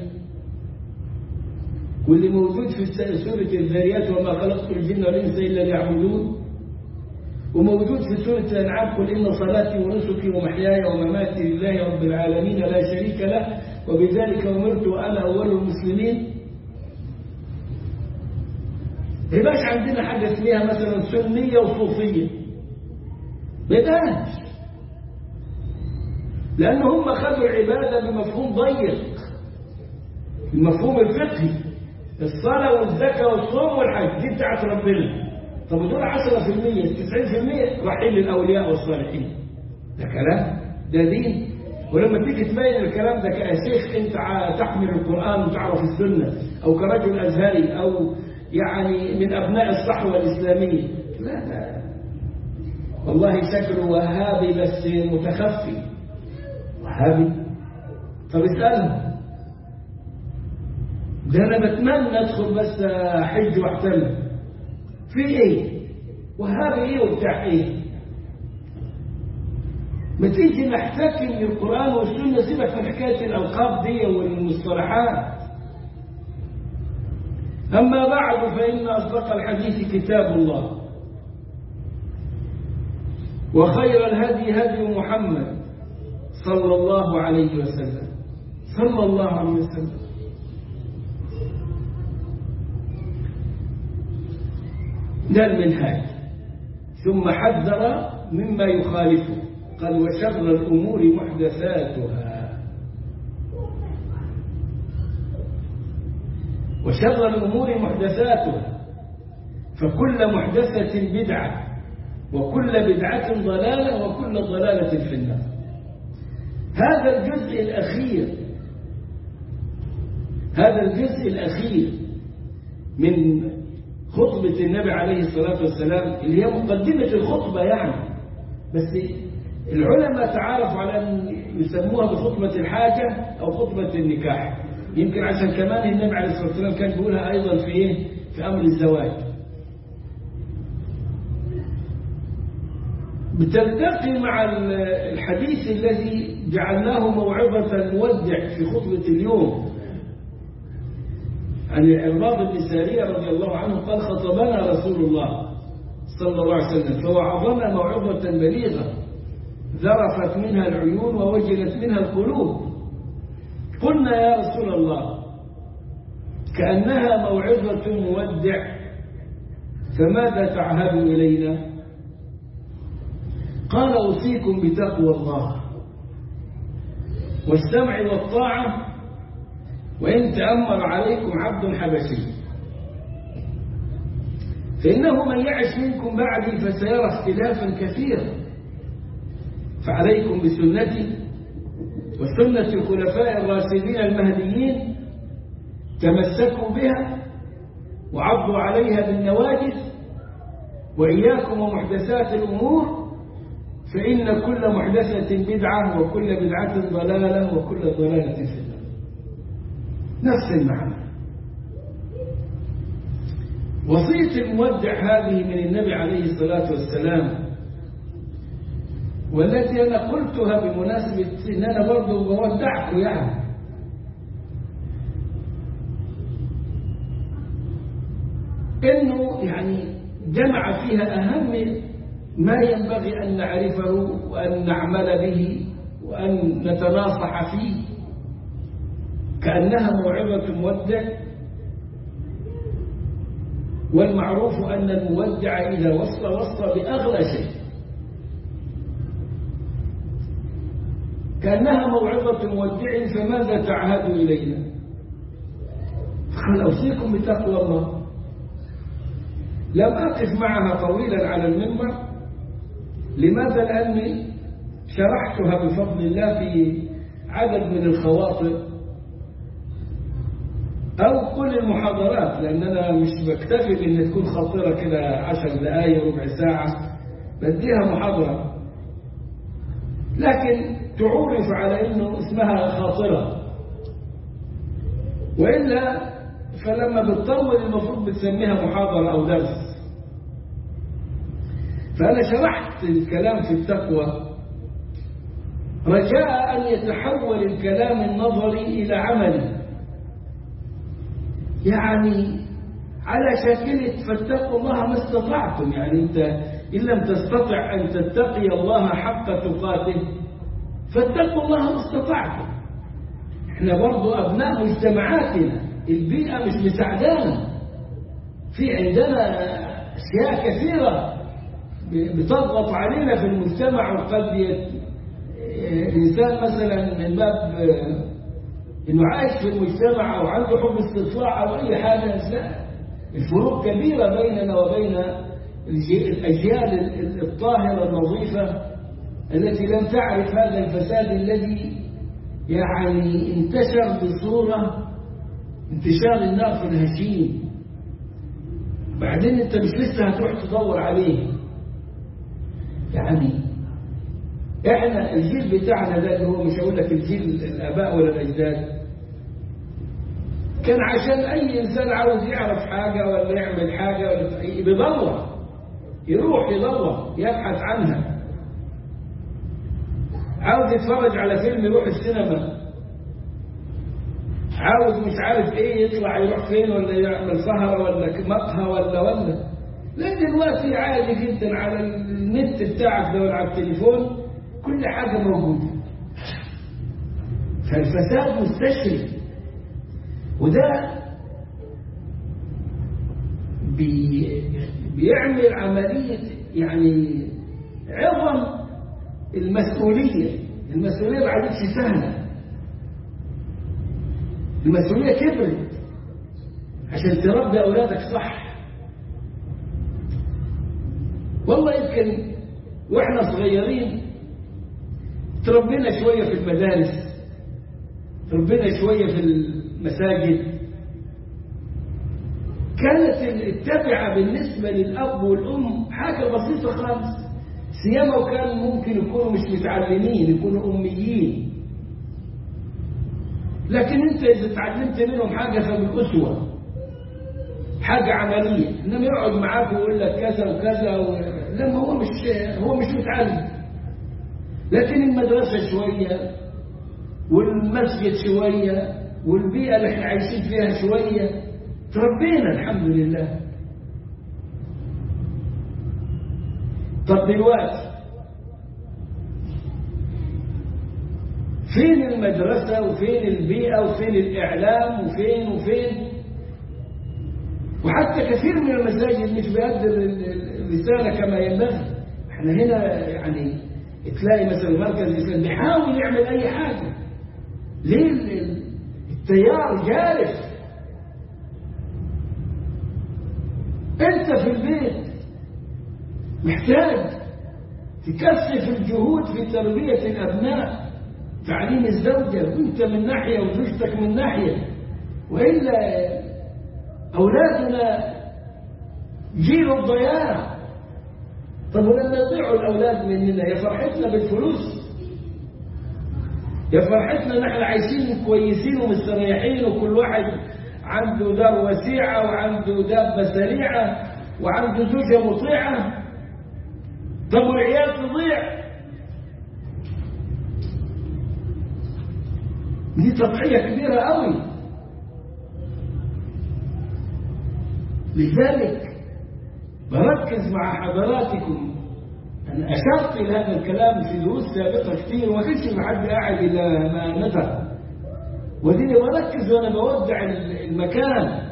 واللي موجود في سورة الذاريات وما خلقت الجن والإنس إلا ليعبدون وموجود في سورة الأنعام قل إن صلاتي ونسكي ومحياي ومماتي لله رب العالمين لا شريك له وبذلك أمرت وأنا أول المسلمين يبقاش عندنا حاجة اسمها مثلا سنية وصوفية ما يبقاش لأن هم خدوا العبادة بمفهوم ضيق المفهوم الفقهي الصلاة والزكاة والصوم والحج دي بتاعت ربنا طب دول 10% 90% رايحين للأولياء والصالحين ده كلام ده دين ولما تيجي تبين الكلام ده كشيخ انت تحمل القرآن وتعرف السنة أو كرجل أزهري أو يعني من أبناء الصحوة الإسلامية لا لا والله شكله وهابي بس متخفي وهابي طب اسألهم ده أنا بتمنى أدخل بس حج واحتل في إيه وهابي إيه وبتاع إيه ما تيجي نحتكم للقرآن والسنة سيبك من حكاية الألقاب دي والمصطلحات أما بعد فإن أصدق الحديث كتاب الله وخير الهدي هدي محمد صلى الله عليه وسلم صلى الله عليه وسلم ده المنهاج ثم حذر مما يخالفه قال وشر الأمور محدثاتها وشر الأمور محدثاتها فكل محدثة بدعة وكل بدعة ضلالة وكل ضلالة في النار هذا الجزء الأخير هذا الجزء الأخير من خطبة النبي عليه الصلاة والسلام اللي هي مقدمة الخطبة يعني بس العلماء تعارفوا على أن يسموها بخطبة الحاجة أو خطبة النكاح يمكن عشان كمان النبي عليه الصلاة والسلام كان بيقولها أيضا في إيه؟ في أمر الزواج بتلتقي مع الحديث الذي جعلناه موعظة المودع في خطبة اليوم عن العرباض بن سارية رضي الله عنه قال خطبنا رسول الله صلى الله عليه وسلم فوعظنا موعظة بليغة ذرفت منها العيون ووجلت منها القلوب قلنا يا رسول الله كأنها موعظة مودع فماذا تعهد إلينا قال أوصيكم بتقوى الله والسمع والطاعة وإن تأمر عليكم عبد حبشي فإنه من يعش منكم بعدي فسيرى اختلافا كثيرا فعليكم بسنتي وسنة الخلفاء الراشدين المهديين تمسكوا بها وعضوا عليها بالنواجذ وإياكم ومحدثات الأمور فإن كل محدثة بدعة وكل بدعة ضلالة وكل ضلالة في النار نفس المعنى وصية المودع هذه من النبي عليه الصلاة والسلام والتي أنا قلتها بمناسبة إن أنا برضو بودعكم يعني إنه يعني جمع فيها أهم ما ينبغي أن نعرفه وأن نعمل به وأن نتناصح فيه كأنها موعظة مودع والمعروف أن المودع إذا وصل وصل بأغلى شيء كأنها موعظة مودع فماذا تعهد إلينا قال أوصيكم بتقوى الله لم أقف معها طويلا على المنبر لماذا لأني شرحتها بفضل الله في عدد من الخواطر أو كل المحاضرات لأن أنا مش بكتفي بأن تكون خاطرة كده عشر دقايق ربع ساعة بديها محاضرة لكن تعرف على أنه اسمها خاطرة وإلا فلما بتطول المفروض بتسميها محاضرة أو درس فأنا شرحت الكلام في التقوى رجاء أن يتحول الكلام النظري إلى عملي يعني على شاكلة فاتقوا الله ما استطعتم يعني أنت إن لم تستطع أن تتقي الله حق تقاته فاتقوا الله ما استطعتم احنا برضو أبناء مجتمعاتنا البيئة مش مساعدانا في عندنا أشياء كثيرة بتضغط علينا في المجتمع وقد الإنسان مثلا من باب إنه عايش في المجتمع أو عنده حب استطلاع أو أي حاجة لا الفروق كبيرة بيننا وبين الأجيال الطاهرة النظيفة التي لم تعرف هذا الفساد الذي يعني انتشر بصورة انتشار النار في الهشيم بعدين انت مش لسه هتروح تدور عليه يعني احنا الجيل بتاعنا ده اللي هو مش هقول لك الجيل الاباء ولا الاجداد كان عشان اي انسان عاوز يعرف حاجه ولا يعمل حاجه ولا بيدور يروح يدور يبحث عنها عاوز يتفرج على فيلم يروح السينما عاوز مش عارف ايه يطلع يروح فين ولا يعمل سهرة ولا مقهى ولا ولا لا دلوقتي عادي جدا على النت بتاعك ده ولا على التليفون كل حاجة موجودة فالفساد مستشري وده بي بيعمل عملية يعني عظم المسؤولية المسؤولية ما عادتش سهلة المسؤولية كبرت عشان تربي أولادك صح والله يمكن وإحنا صغيرين تربينا شوية في المدارس تربينا شوية في المساجد كانت التبعة بالنسبة للأب والأم حاجة بسيطة خالص سيما وكان ممكن يكونوا مش متعلمين يكونوا أميين لكن انت اذا اتعلمت منهم حاجه فبالاسوه حاجه عمليه انما يقعد معاك ويقول لك كذا وكذا و... لما هو مش هو مش متعلم لكن المدرسه شويه والمسجد شويه والبيئه اللي احنا عايشين فيها شويه تربينا الحمد لله طب دلوقتي فين المدرسة وفين البيئة وفين الإعلام وفين وفين وحتى كثير من المساجد مش بيقدر الرسالة كما ينبغي احنا هنا يعني تلاقي مثلا مركز الإسلام بيحاول يعمل أي حاجة ليه التيار جارف أنت في البيت محتاج تكثف الجهود في تربية الأبناء تعليم الزوجة وانت من ناحية وزوجتك من ناحية وإلا أولادنا جيل الضياع طب ولما يضيعوا الأولاد مننا يا فرحتنا بالفلوس يا فرحتنا نحن عايشين كويسين ومستريحين وكل واحد عنده دار وسيعة وعنده دابة سريعة وعنده زوجة مطيعة طب والعيال تضيع دي تضحية كبيرة قوي لذلك بركز مع حضراتكم أنا أشرت إلى هذا الكلام في دروس سابقة كثير وما كانش حد قاعد إلا ما نفع وديني بركز وأنا بودع المكان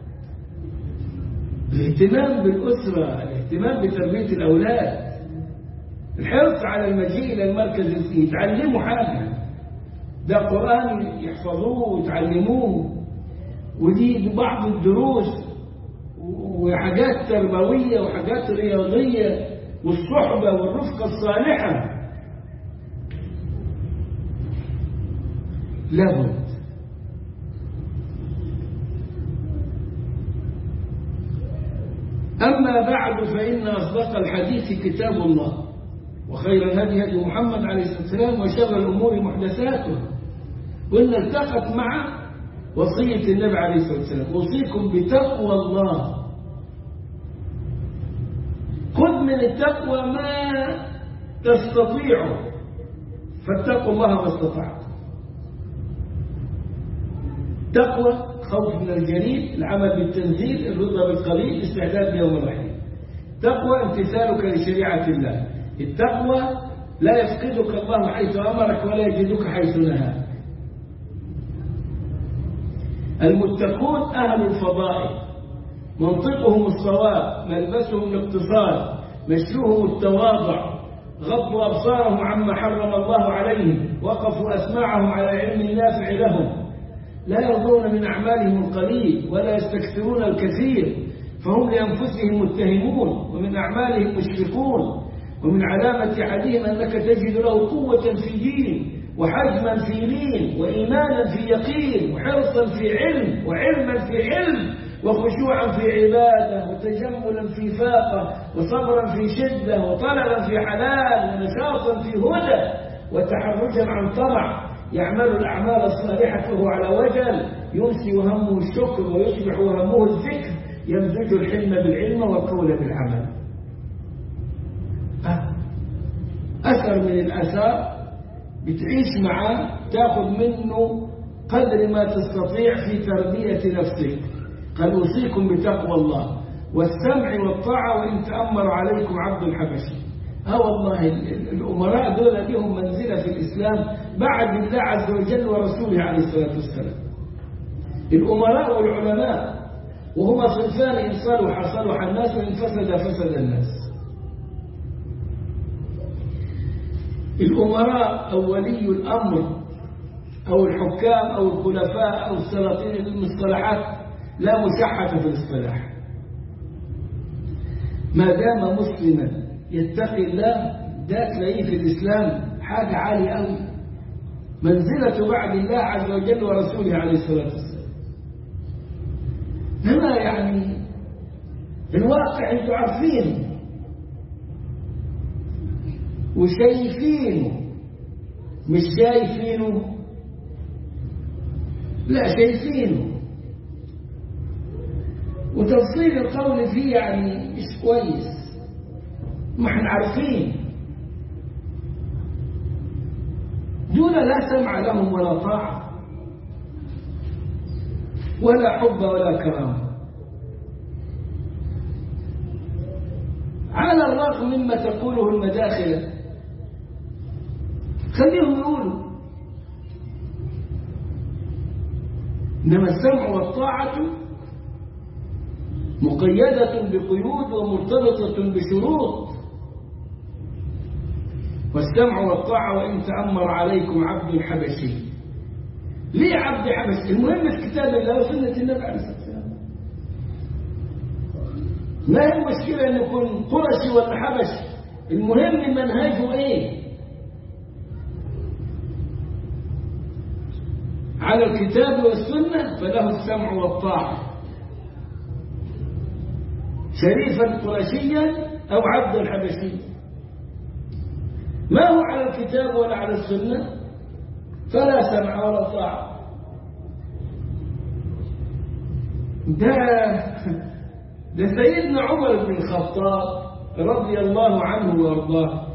الاهتمام بالأسرة الاهتمام بتربية الأولاد الحرص على المجيء إلى المركز يتعلموا حاجة ده قرآن يحفظوه ويتعلموه ودي بعض الدروس وحاجات تربوية وحاجات رياضية والصحبة والرفقة الصالحة لابد أما بعد فإن أصدق الحديث كتاب الله وخير الهدي هدي محمد عليه الصلاة والسلام وشر الأمور محدثاتها وإن التقت مع وصية النبي عليه الصلاة والسلام أوصيكم بتقوى الله خذ من التقوى ما تستطيعه فاتقوا الله ما استطعتم تقوى خوف من الجليل العمل بالتنزيل الرضا بالقليل الاستعداد ليوم الرحيل تقوى امتثالك لشريعة الله التقوى لا يفقدك الله حيث أمرك ولا يجدك حيث نهاك المتقون أهل الفضائل منطقهم الصواب ملبسهم الاقتصاد مشيهم التواضع غضوا أبصارهم عما حرم الله عليهم وقفوا أسماعهم على علم النافع لهم لا يرضون من أعمالهم القليل ولا يستكثرون الكثير فهم لأنفسهم متهمون ومن أعمالهم مشفقون ومن علامة أحدهم أنك تجد له قوة في دين وحجما في لين وإيمانا في يقين وحرصا في علم وعلما في علم وخشوعا في عبادة وتجملا في فاقة وصبرا في شدة وطلبا في حلال ونشاطا في هدى وتحرجا عن طمع يعمل الأعمال الصالحة وهو على وجل يمسي همه الشكر ويصبح همه الذكر يمزج الحلم بالعلم والقول بالعمل أثر من الأثار بتعيش معاه تاخذ منه قدر ما تستطيع في تربية نفسك قد أوصيكم بتقوى الله والسمع والطاعة وإن تأمر عليكم عبد الحبشي ها والله الأمراء دول لهم منزلة في الإسلام بعد الله عز وجل ورسوله عليه الصلاة والسلام الأمراء والعلماء وهما صنفان إن صلح صلح الناس وإن فسد فسد الناس الأمراء أو ولي الأمر أو الحكام أو الخلفاء أو السلاطين المصطلحات لا مشحة في الاصطلاح ما دام مسلما يتقي الله ده تلاقيه في الإسلام حاجة عالية أوي منزلة بعد الله عز وجل ورسوله عليه الصلاة والسلام هنا يعني الواقع انتوا عارفينه وشايفينه مش شايفينه لا شايفينه وتفصيل القول فيه يعني مش كويس ما احنا عارفين دون لا سمع لهم ولا طاعة ولا حب ولا كرامة على الرغم مما تقوله المداخلة خليهم يقولوا إنما السمع والطاعة مقيدة بقيود ومرتبطة بشروط والسمع والطاعة وإن تأمر عليكم عبد حبشي ليه عبد حبشي المهم في كتاب الله وسنة النبي عليه الصلاة والسلام ما هي المشكلة أن يكون قرشي ولا حبشي المهم منهجه إيه على الكتاب والسنة فله السمع والطاعة شريفا قرشيا أو عبدا حبشيا ما هو على الكتاب ولا على السنة فلا سمع ولا طاعة ده ده سيدنا عمر بن الخطاب رضي الله عنه وارضاه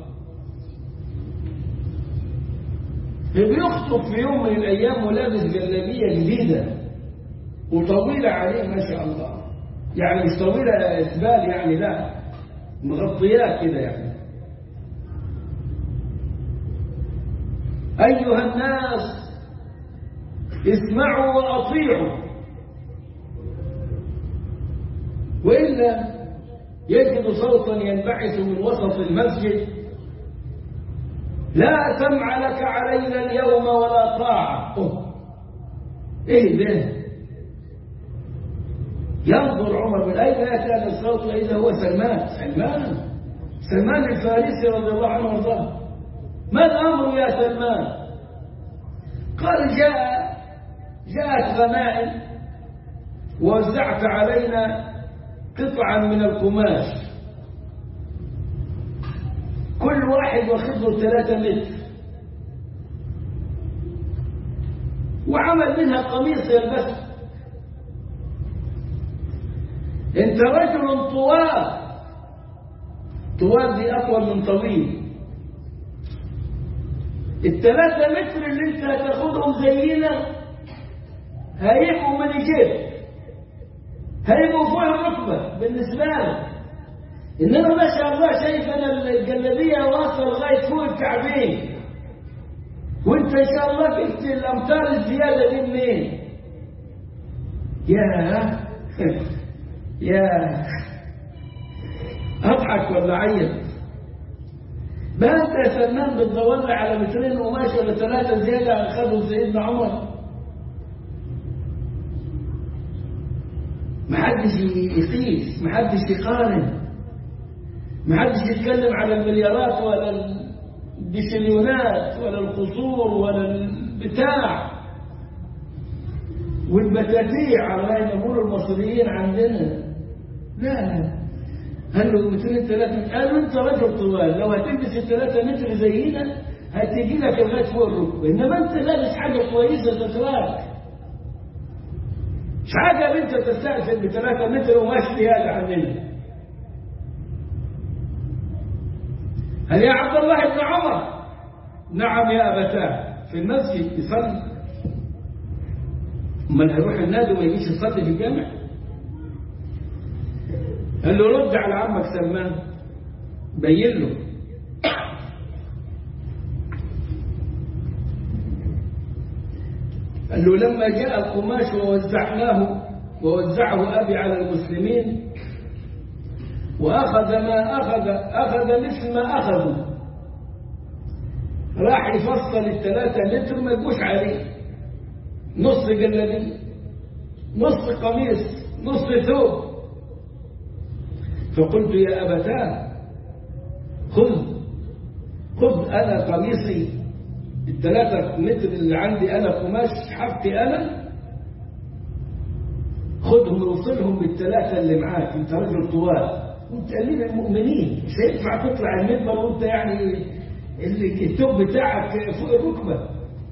بيخطب في يوم من الأيام ولابس جلابية جديدة وطويلة عليه ما شاء الله يعني مش طويلة إسبال يعني لا مغطيات كده يعني أيها الناس اسمعوا وأطيعوا وإلا يجد صوتا ينبعث من وسط المسجد لا سمع لك علينا اليوم ولا طاعة ايه ده ينظر عمر من اين كان الصوت واذا هو سلمان سلمان سلمان الفارسي رضي الله عنه وارضاه ما الامر يا سلمان قال جاء جاءت غنائم ووزعت علينا قطعا من القماش كل واحد واخد له ثلاثة متر وعمل منها قميص يلبسه انت رجل طوال طوال دي اطول من طويل الثلاثة متر اللي انت هتاخدهم زينا هيبقوا من الجيب هيبقوا فوق الركبة بالنسبة لك إنما ما شاء الله شايف أنا الجلابية واصلة لغاية فوق الكعبين وأنت إن شاء الله جبت الأمتار الزيادة دي منين؟ يا يا أضحك ولا عيط ما أنت يا سلمان بتدور لي على مترين قماش ولا ثلاثة زيادة أخذوا سيدنا عمر محدش يقيس محدش يقارن محدش يتكلم على المليارات ولا البشليونات ولا القصور ولا البتاع والبتاتيع على ما يقول المصريين عندنا لا لا قال له مترين ثلاثة قال له انت رجل طوال لو هتلبس الثلاثة متر زينا هتجي لك لغاية فوق الركبة انما انت لابس حاجة كويسة تتراك مش حاجة انت تستأثر بثلاثة متر وماشي زيادة عننا هل يا عبد الله بن عمر نعم يا أبتاه في المسجد يصلي امال هيروح النادي وما يجيش يصلي في الجامع قال له رد على عمك سلمان بين له قال له لما جاء القماش ووزعناه ووزعه أبي على المسلمين وأخذ ما أخذ أخذ مثل ما أخذوا راح يفصل الثلاثة متر ما يبقوش عليه نص جلابية نص قميص نص ثوب فقلت يا أبتاه خذ خذ أنا قميصي الثلاثة متر اللي عندي أنا قماش حاجتي أنا خذهم وصلهم بالثلاثة اللي معاك أنت رجل طوال وأنت أمير المؤمنين مش هينفع تطلع المنبر وأنت يعني اللي التوب بتاعك فوق الركبة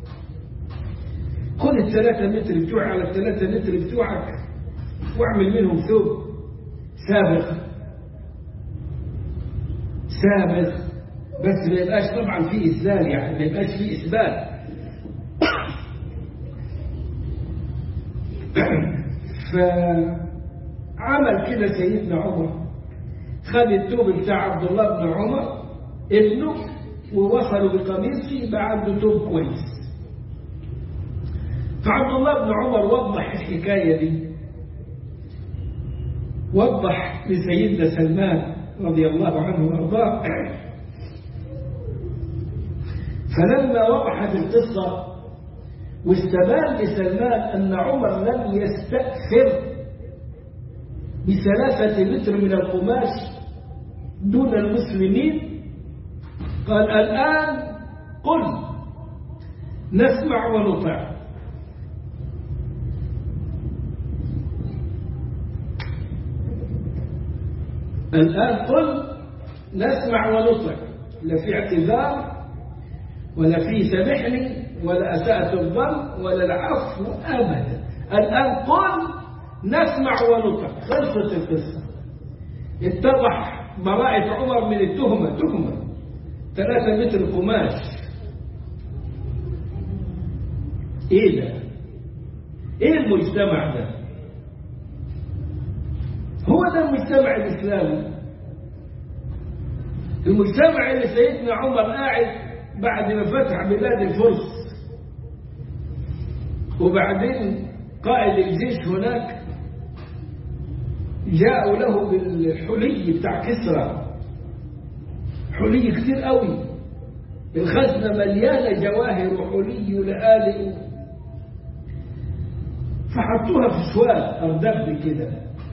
خذ الثلاثة متر بتوعي على الثلاثة متر بتوعك واعمل منهم ثوب سابق سابق بس ما يبقاش طبعا فيه إسلام يعني ما يبقاش فيه إثبات فعمل كده سيدنا عمر خد التوب بتاع عبد الله بن عمر ابنه ووصلوا بقميصه يبقى عنده توب كويس فعبد الله بن عمر وضح الحكاية دي وضح لسيدنا سلمان رضي الله عنه وارضاه فلما وضحت القصة واستبان لسلمان أن عمر لم يستأثر بثلاثة متر من القماش دون المسلمين قال الآن قل نسمع ونطع الآن قل نسمع ونطع لا في اعتذار ولا في سامحني ولا أساءة الظن ولا العفو أبدا الآن قل نسمع ونطع خلصت القصة اتضح براءة عمر من التهمة تهمة ثلاثة متر قماش ايه ده ايه المجتمع ده هو ده المجتمع الإسلامي المجتمع اللي سيدنا عمر قاعد بعد ما فتح بلاد الفرس وبعدين قائد الجيش هناك جاءوا له بالحلي بتاع كسرى حلي كتير قوي الخزنة مليانة جواهر وحلي ولآلئ فحطوها في سواد أردب كده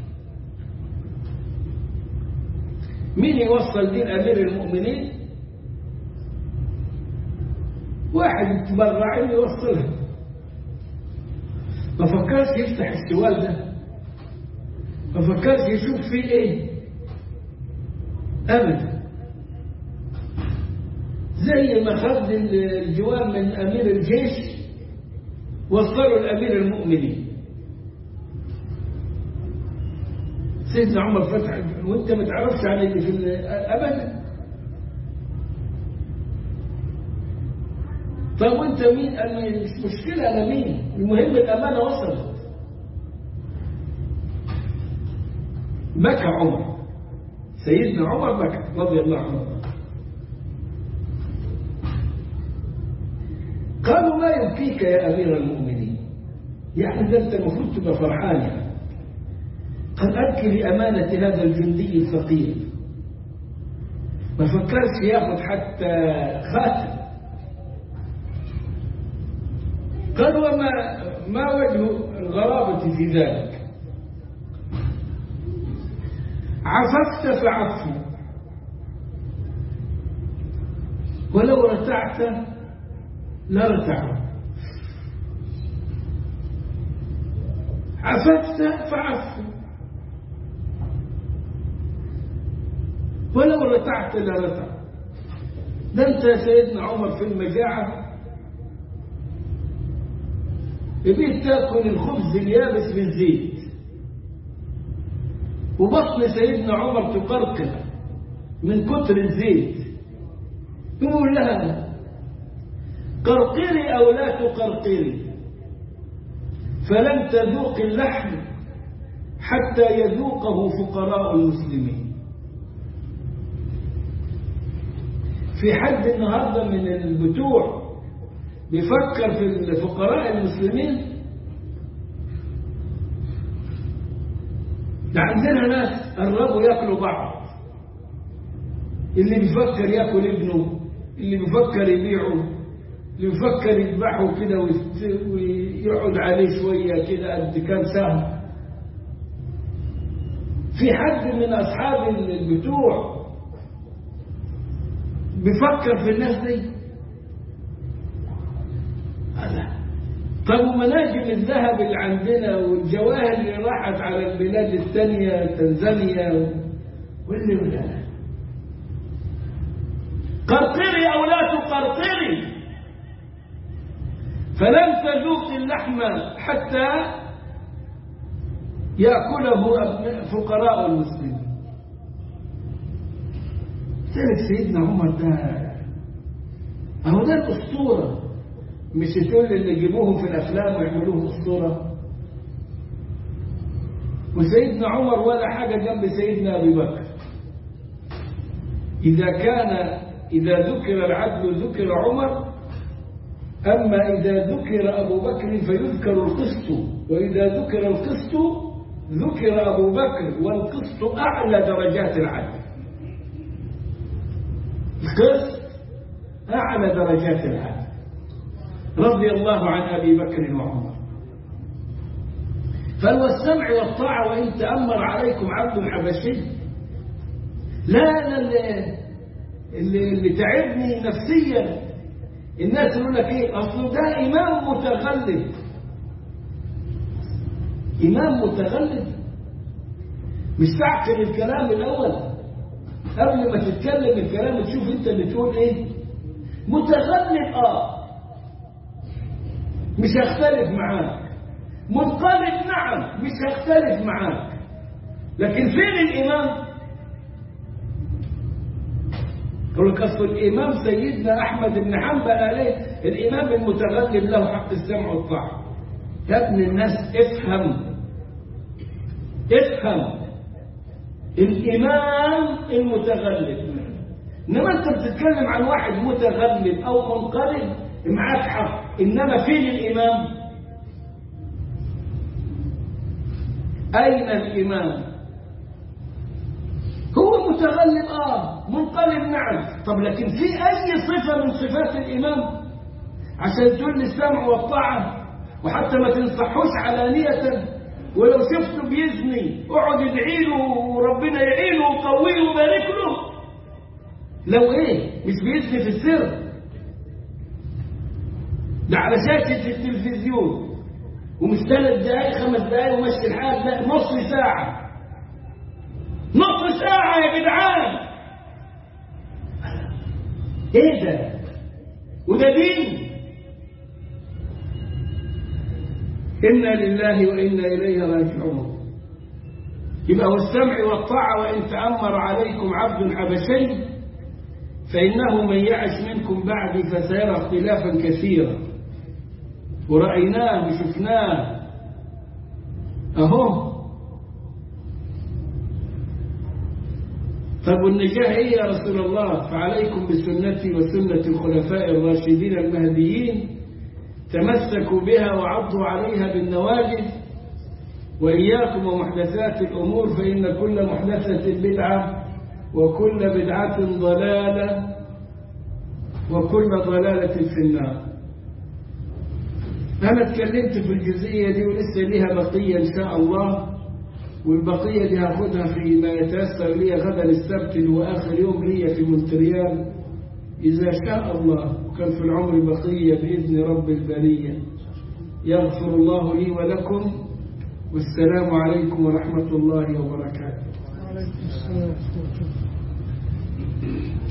مين يوصل دين أمير المؤمنين واحد يتبرع له يوصلها ما فكرش يفتح السوال ده ما فكرش يشوف فيه ايه ابدا زي ما خد الجواب من امير الجيش وصلوا لامير المؤمنين سيدنا عمر فتح وانت ما تعرفش عن اللي في ابدا طب وانت مين قال لي مش مشكله انا مين المهم الامانه وصلت بكى عمر سيدنا عمر بكى رضي الله عنه قالوا ما يبكيك يا امير المؤمنين يعني ده انت المفروض تبقى فرحان يعني قد ابكي لامانه هذا الجندي الفقير ما فكرش ياخذ حتى خاتم قال وما ما وجه الغرابة في ذلك عففت فعفو ولو رتعت لارتعوا عففت فعفو ولو رتعت لرتع ده انت يا سيدنا عمر في المجاعه يبيت تاكل الخبز اليابس بالزيت وبطن سيدنا عمر تقرقر من كتر الزيت يقول لها قرقري او لا تقرقري فلن تذوق اللحم حتى يذوقه فقراء المسلمين في حد النهارده من البتوع بيفكر في الفقراء المسلمين ده عندنا ناس قربوا ياكلوا بعض اللي بيفكر ياكل ابنه اللي بيفكر يبيعه اللي بيفكر يذبحه كده ويقعد عليه شويه كده قد كام سهم في حد من اصحاب البتوع بيفكر في الناس دي هذا طب ومناجم الذهب اللي عندنا والجواهر اللي راحت على البلاد الثانية تنزانيا واللي ولا قرقري أو لا تقرقري فلن تذوق اللحم حتى يأكله فقراء المسلمين ذلك سيدنا عمر ده أهو ده الأسطورة مش تقول اللي يجيبوهم في الافلام ويعملوهم اسطوره وسيدنا عمر ولا حاجه جنب سيدنا ابي بكر اذا كان اذا ذكر العدل ذكر عمر اما اذا ذكر ابو بكر فيذكر القسط واذا ذكر القسط ذكر ابو بكر والقسط اعلى درجات العدل القسط اعلى درجات العدل رضي الله عن أبي بكر وعمر فهو السمع والطاعة وإن تأمر عليكم عبد حبشي لا أنا اللي, اللي, اللي تعبني نفسيا الناس يقول لك إيه أصل ده إمام متغلب إمام متغلب مش تعقل الكلام الأول قبل ما تتكلم الكلام تشوف أنت اللي تقول إيه متغلب آه مش هختلف معاك منقلب نعم مش هختلف معاك لكن فين الإمام يقول لك أصل الإمام سيدنا أحمد بن حنبل عليه الإمام المتغلب له حق السمع والطاعة يا ابن الناس افهم افهم الإمام المتغلب إنما أنت بتتكلم عن واحد متغلب أو منقلب معاك حق إنما فين الإمام أين الإمام هو متغلب آه منقلب نعم طب لكن في أي صفة من صفات الإمام عشان تقول لي السمع والطاعة وحتى ما تنصحوش علانية ولو شفته بيزني اقعد ادعي له وربنا يعينه ويقويه ويبارك له لو ايه مش بيزني في السر ده على شاشة التلفزيون ومش ثلاث دقايق خمس دقايق ومشي الحال لا نص ساعة نص ساعة يا جدعان ايه ده وده دين إنا لله وإنا إليه راجعون يبقى والسمع والطاعة وإن تأمر عليكم عبد حبشي فإنه من يعش منكم بعدي فسيرى اختلافا كثيرا ورأيناه وشفناه أهو طب والنجاة إيه يا رسول الله فعليكم بسنتي وسنة الخلفاء الراشدين المهديين تمسكوا بها وعضوا عليها بالنواجذ وإياكم ومحدثات الأمور فإن كل محدثة بدعة وكل بدعة ضلالة وكل ضلالة في النار أنا اتكلمت في الجزئية دي ولسه ليها بقية إن شاء الله والبقية دي هاخدها في ما يتيسر لي غدا السبت اللي هو آخر يوم لي في مونتريال إذا شاء الله وكان في العمر بقية بإذن رب البرية يغفر الله لي ولكم والسلام عليكم ورحمة الله وبركاته وعليكم السلام ورحمة الله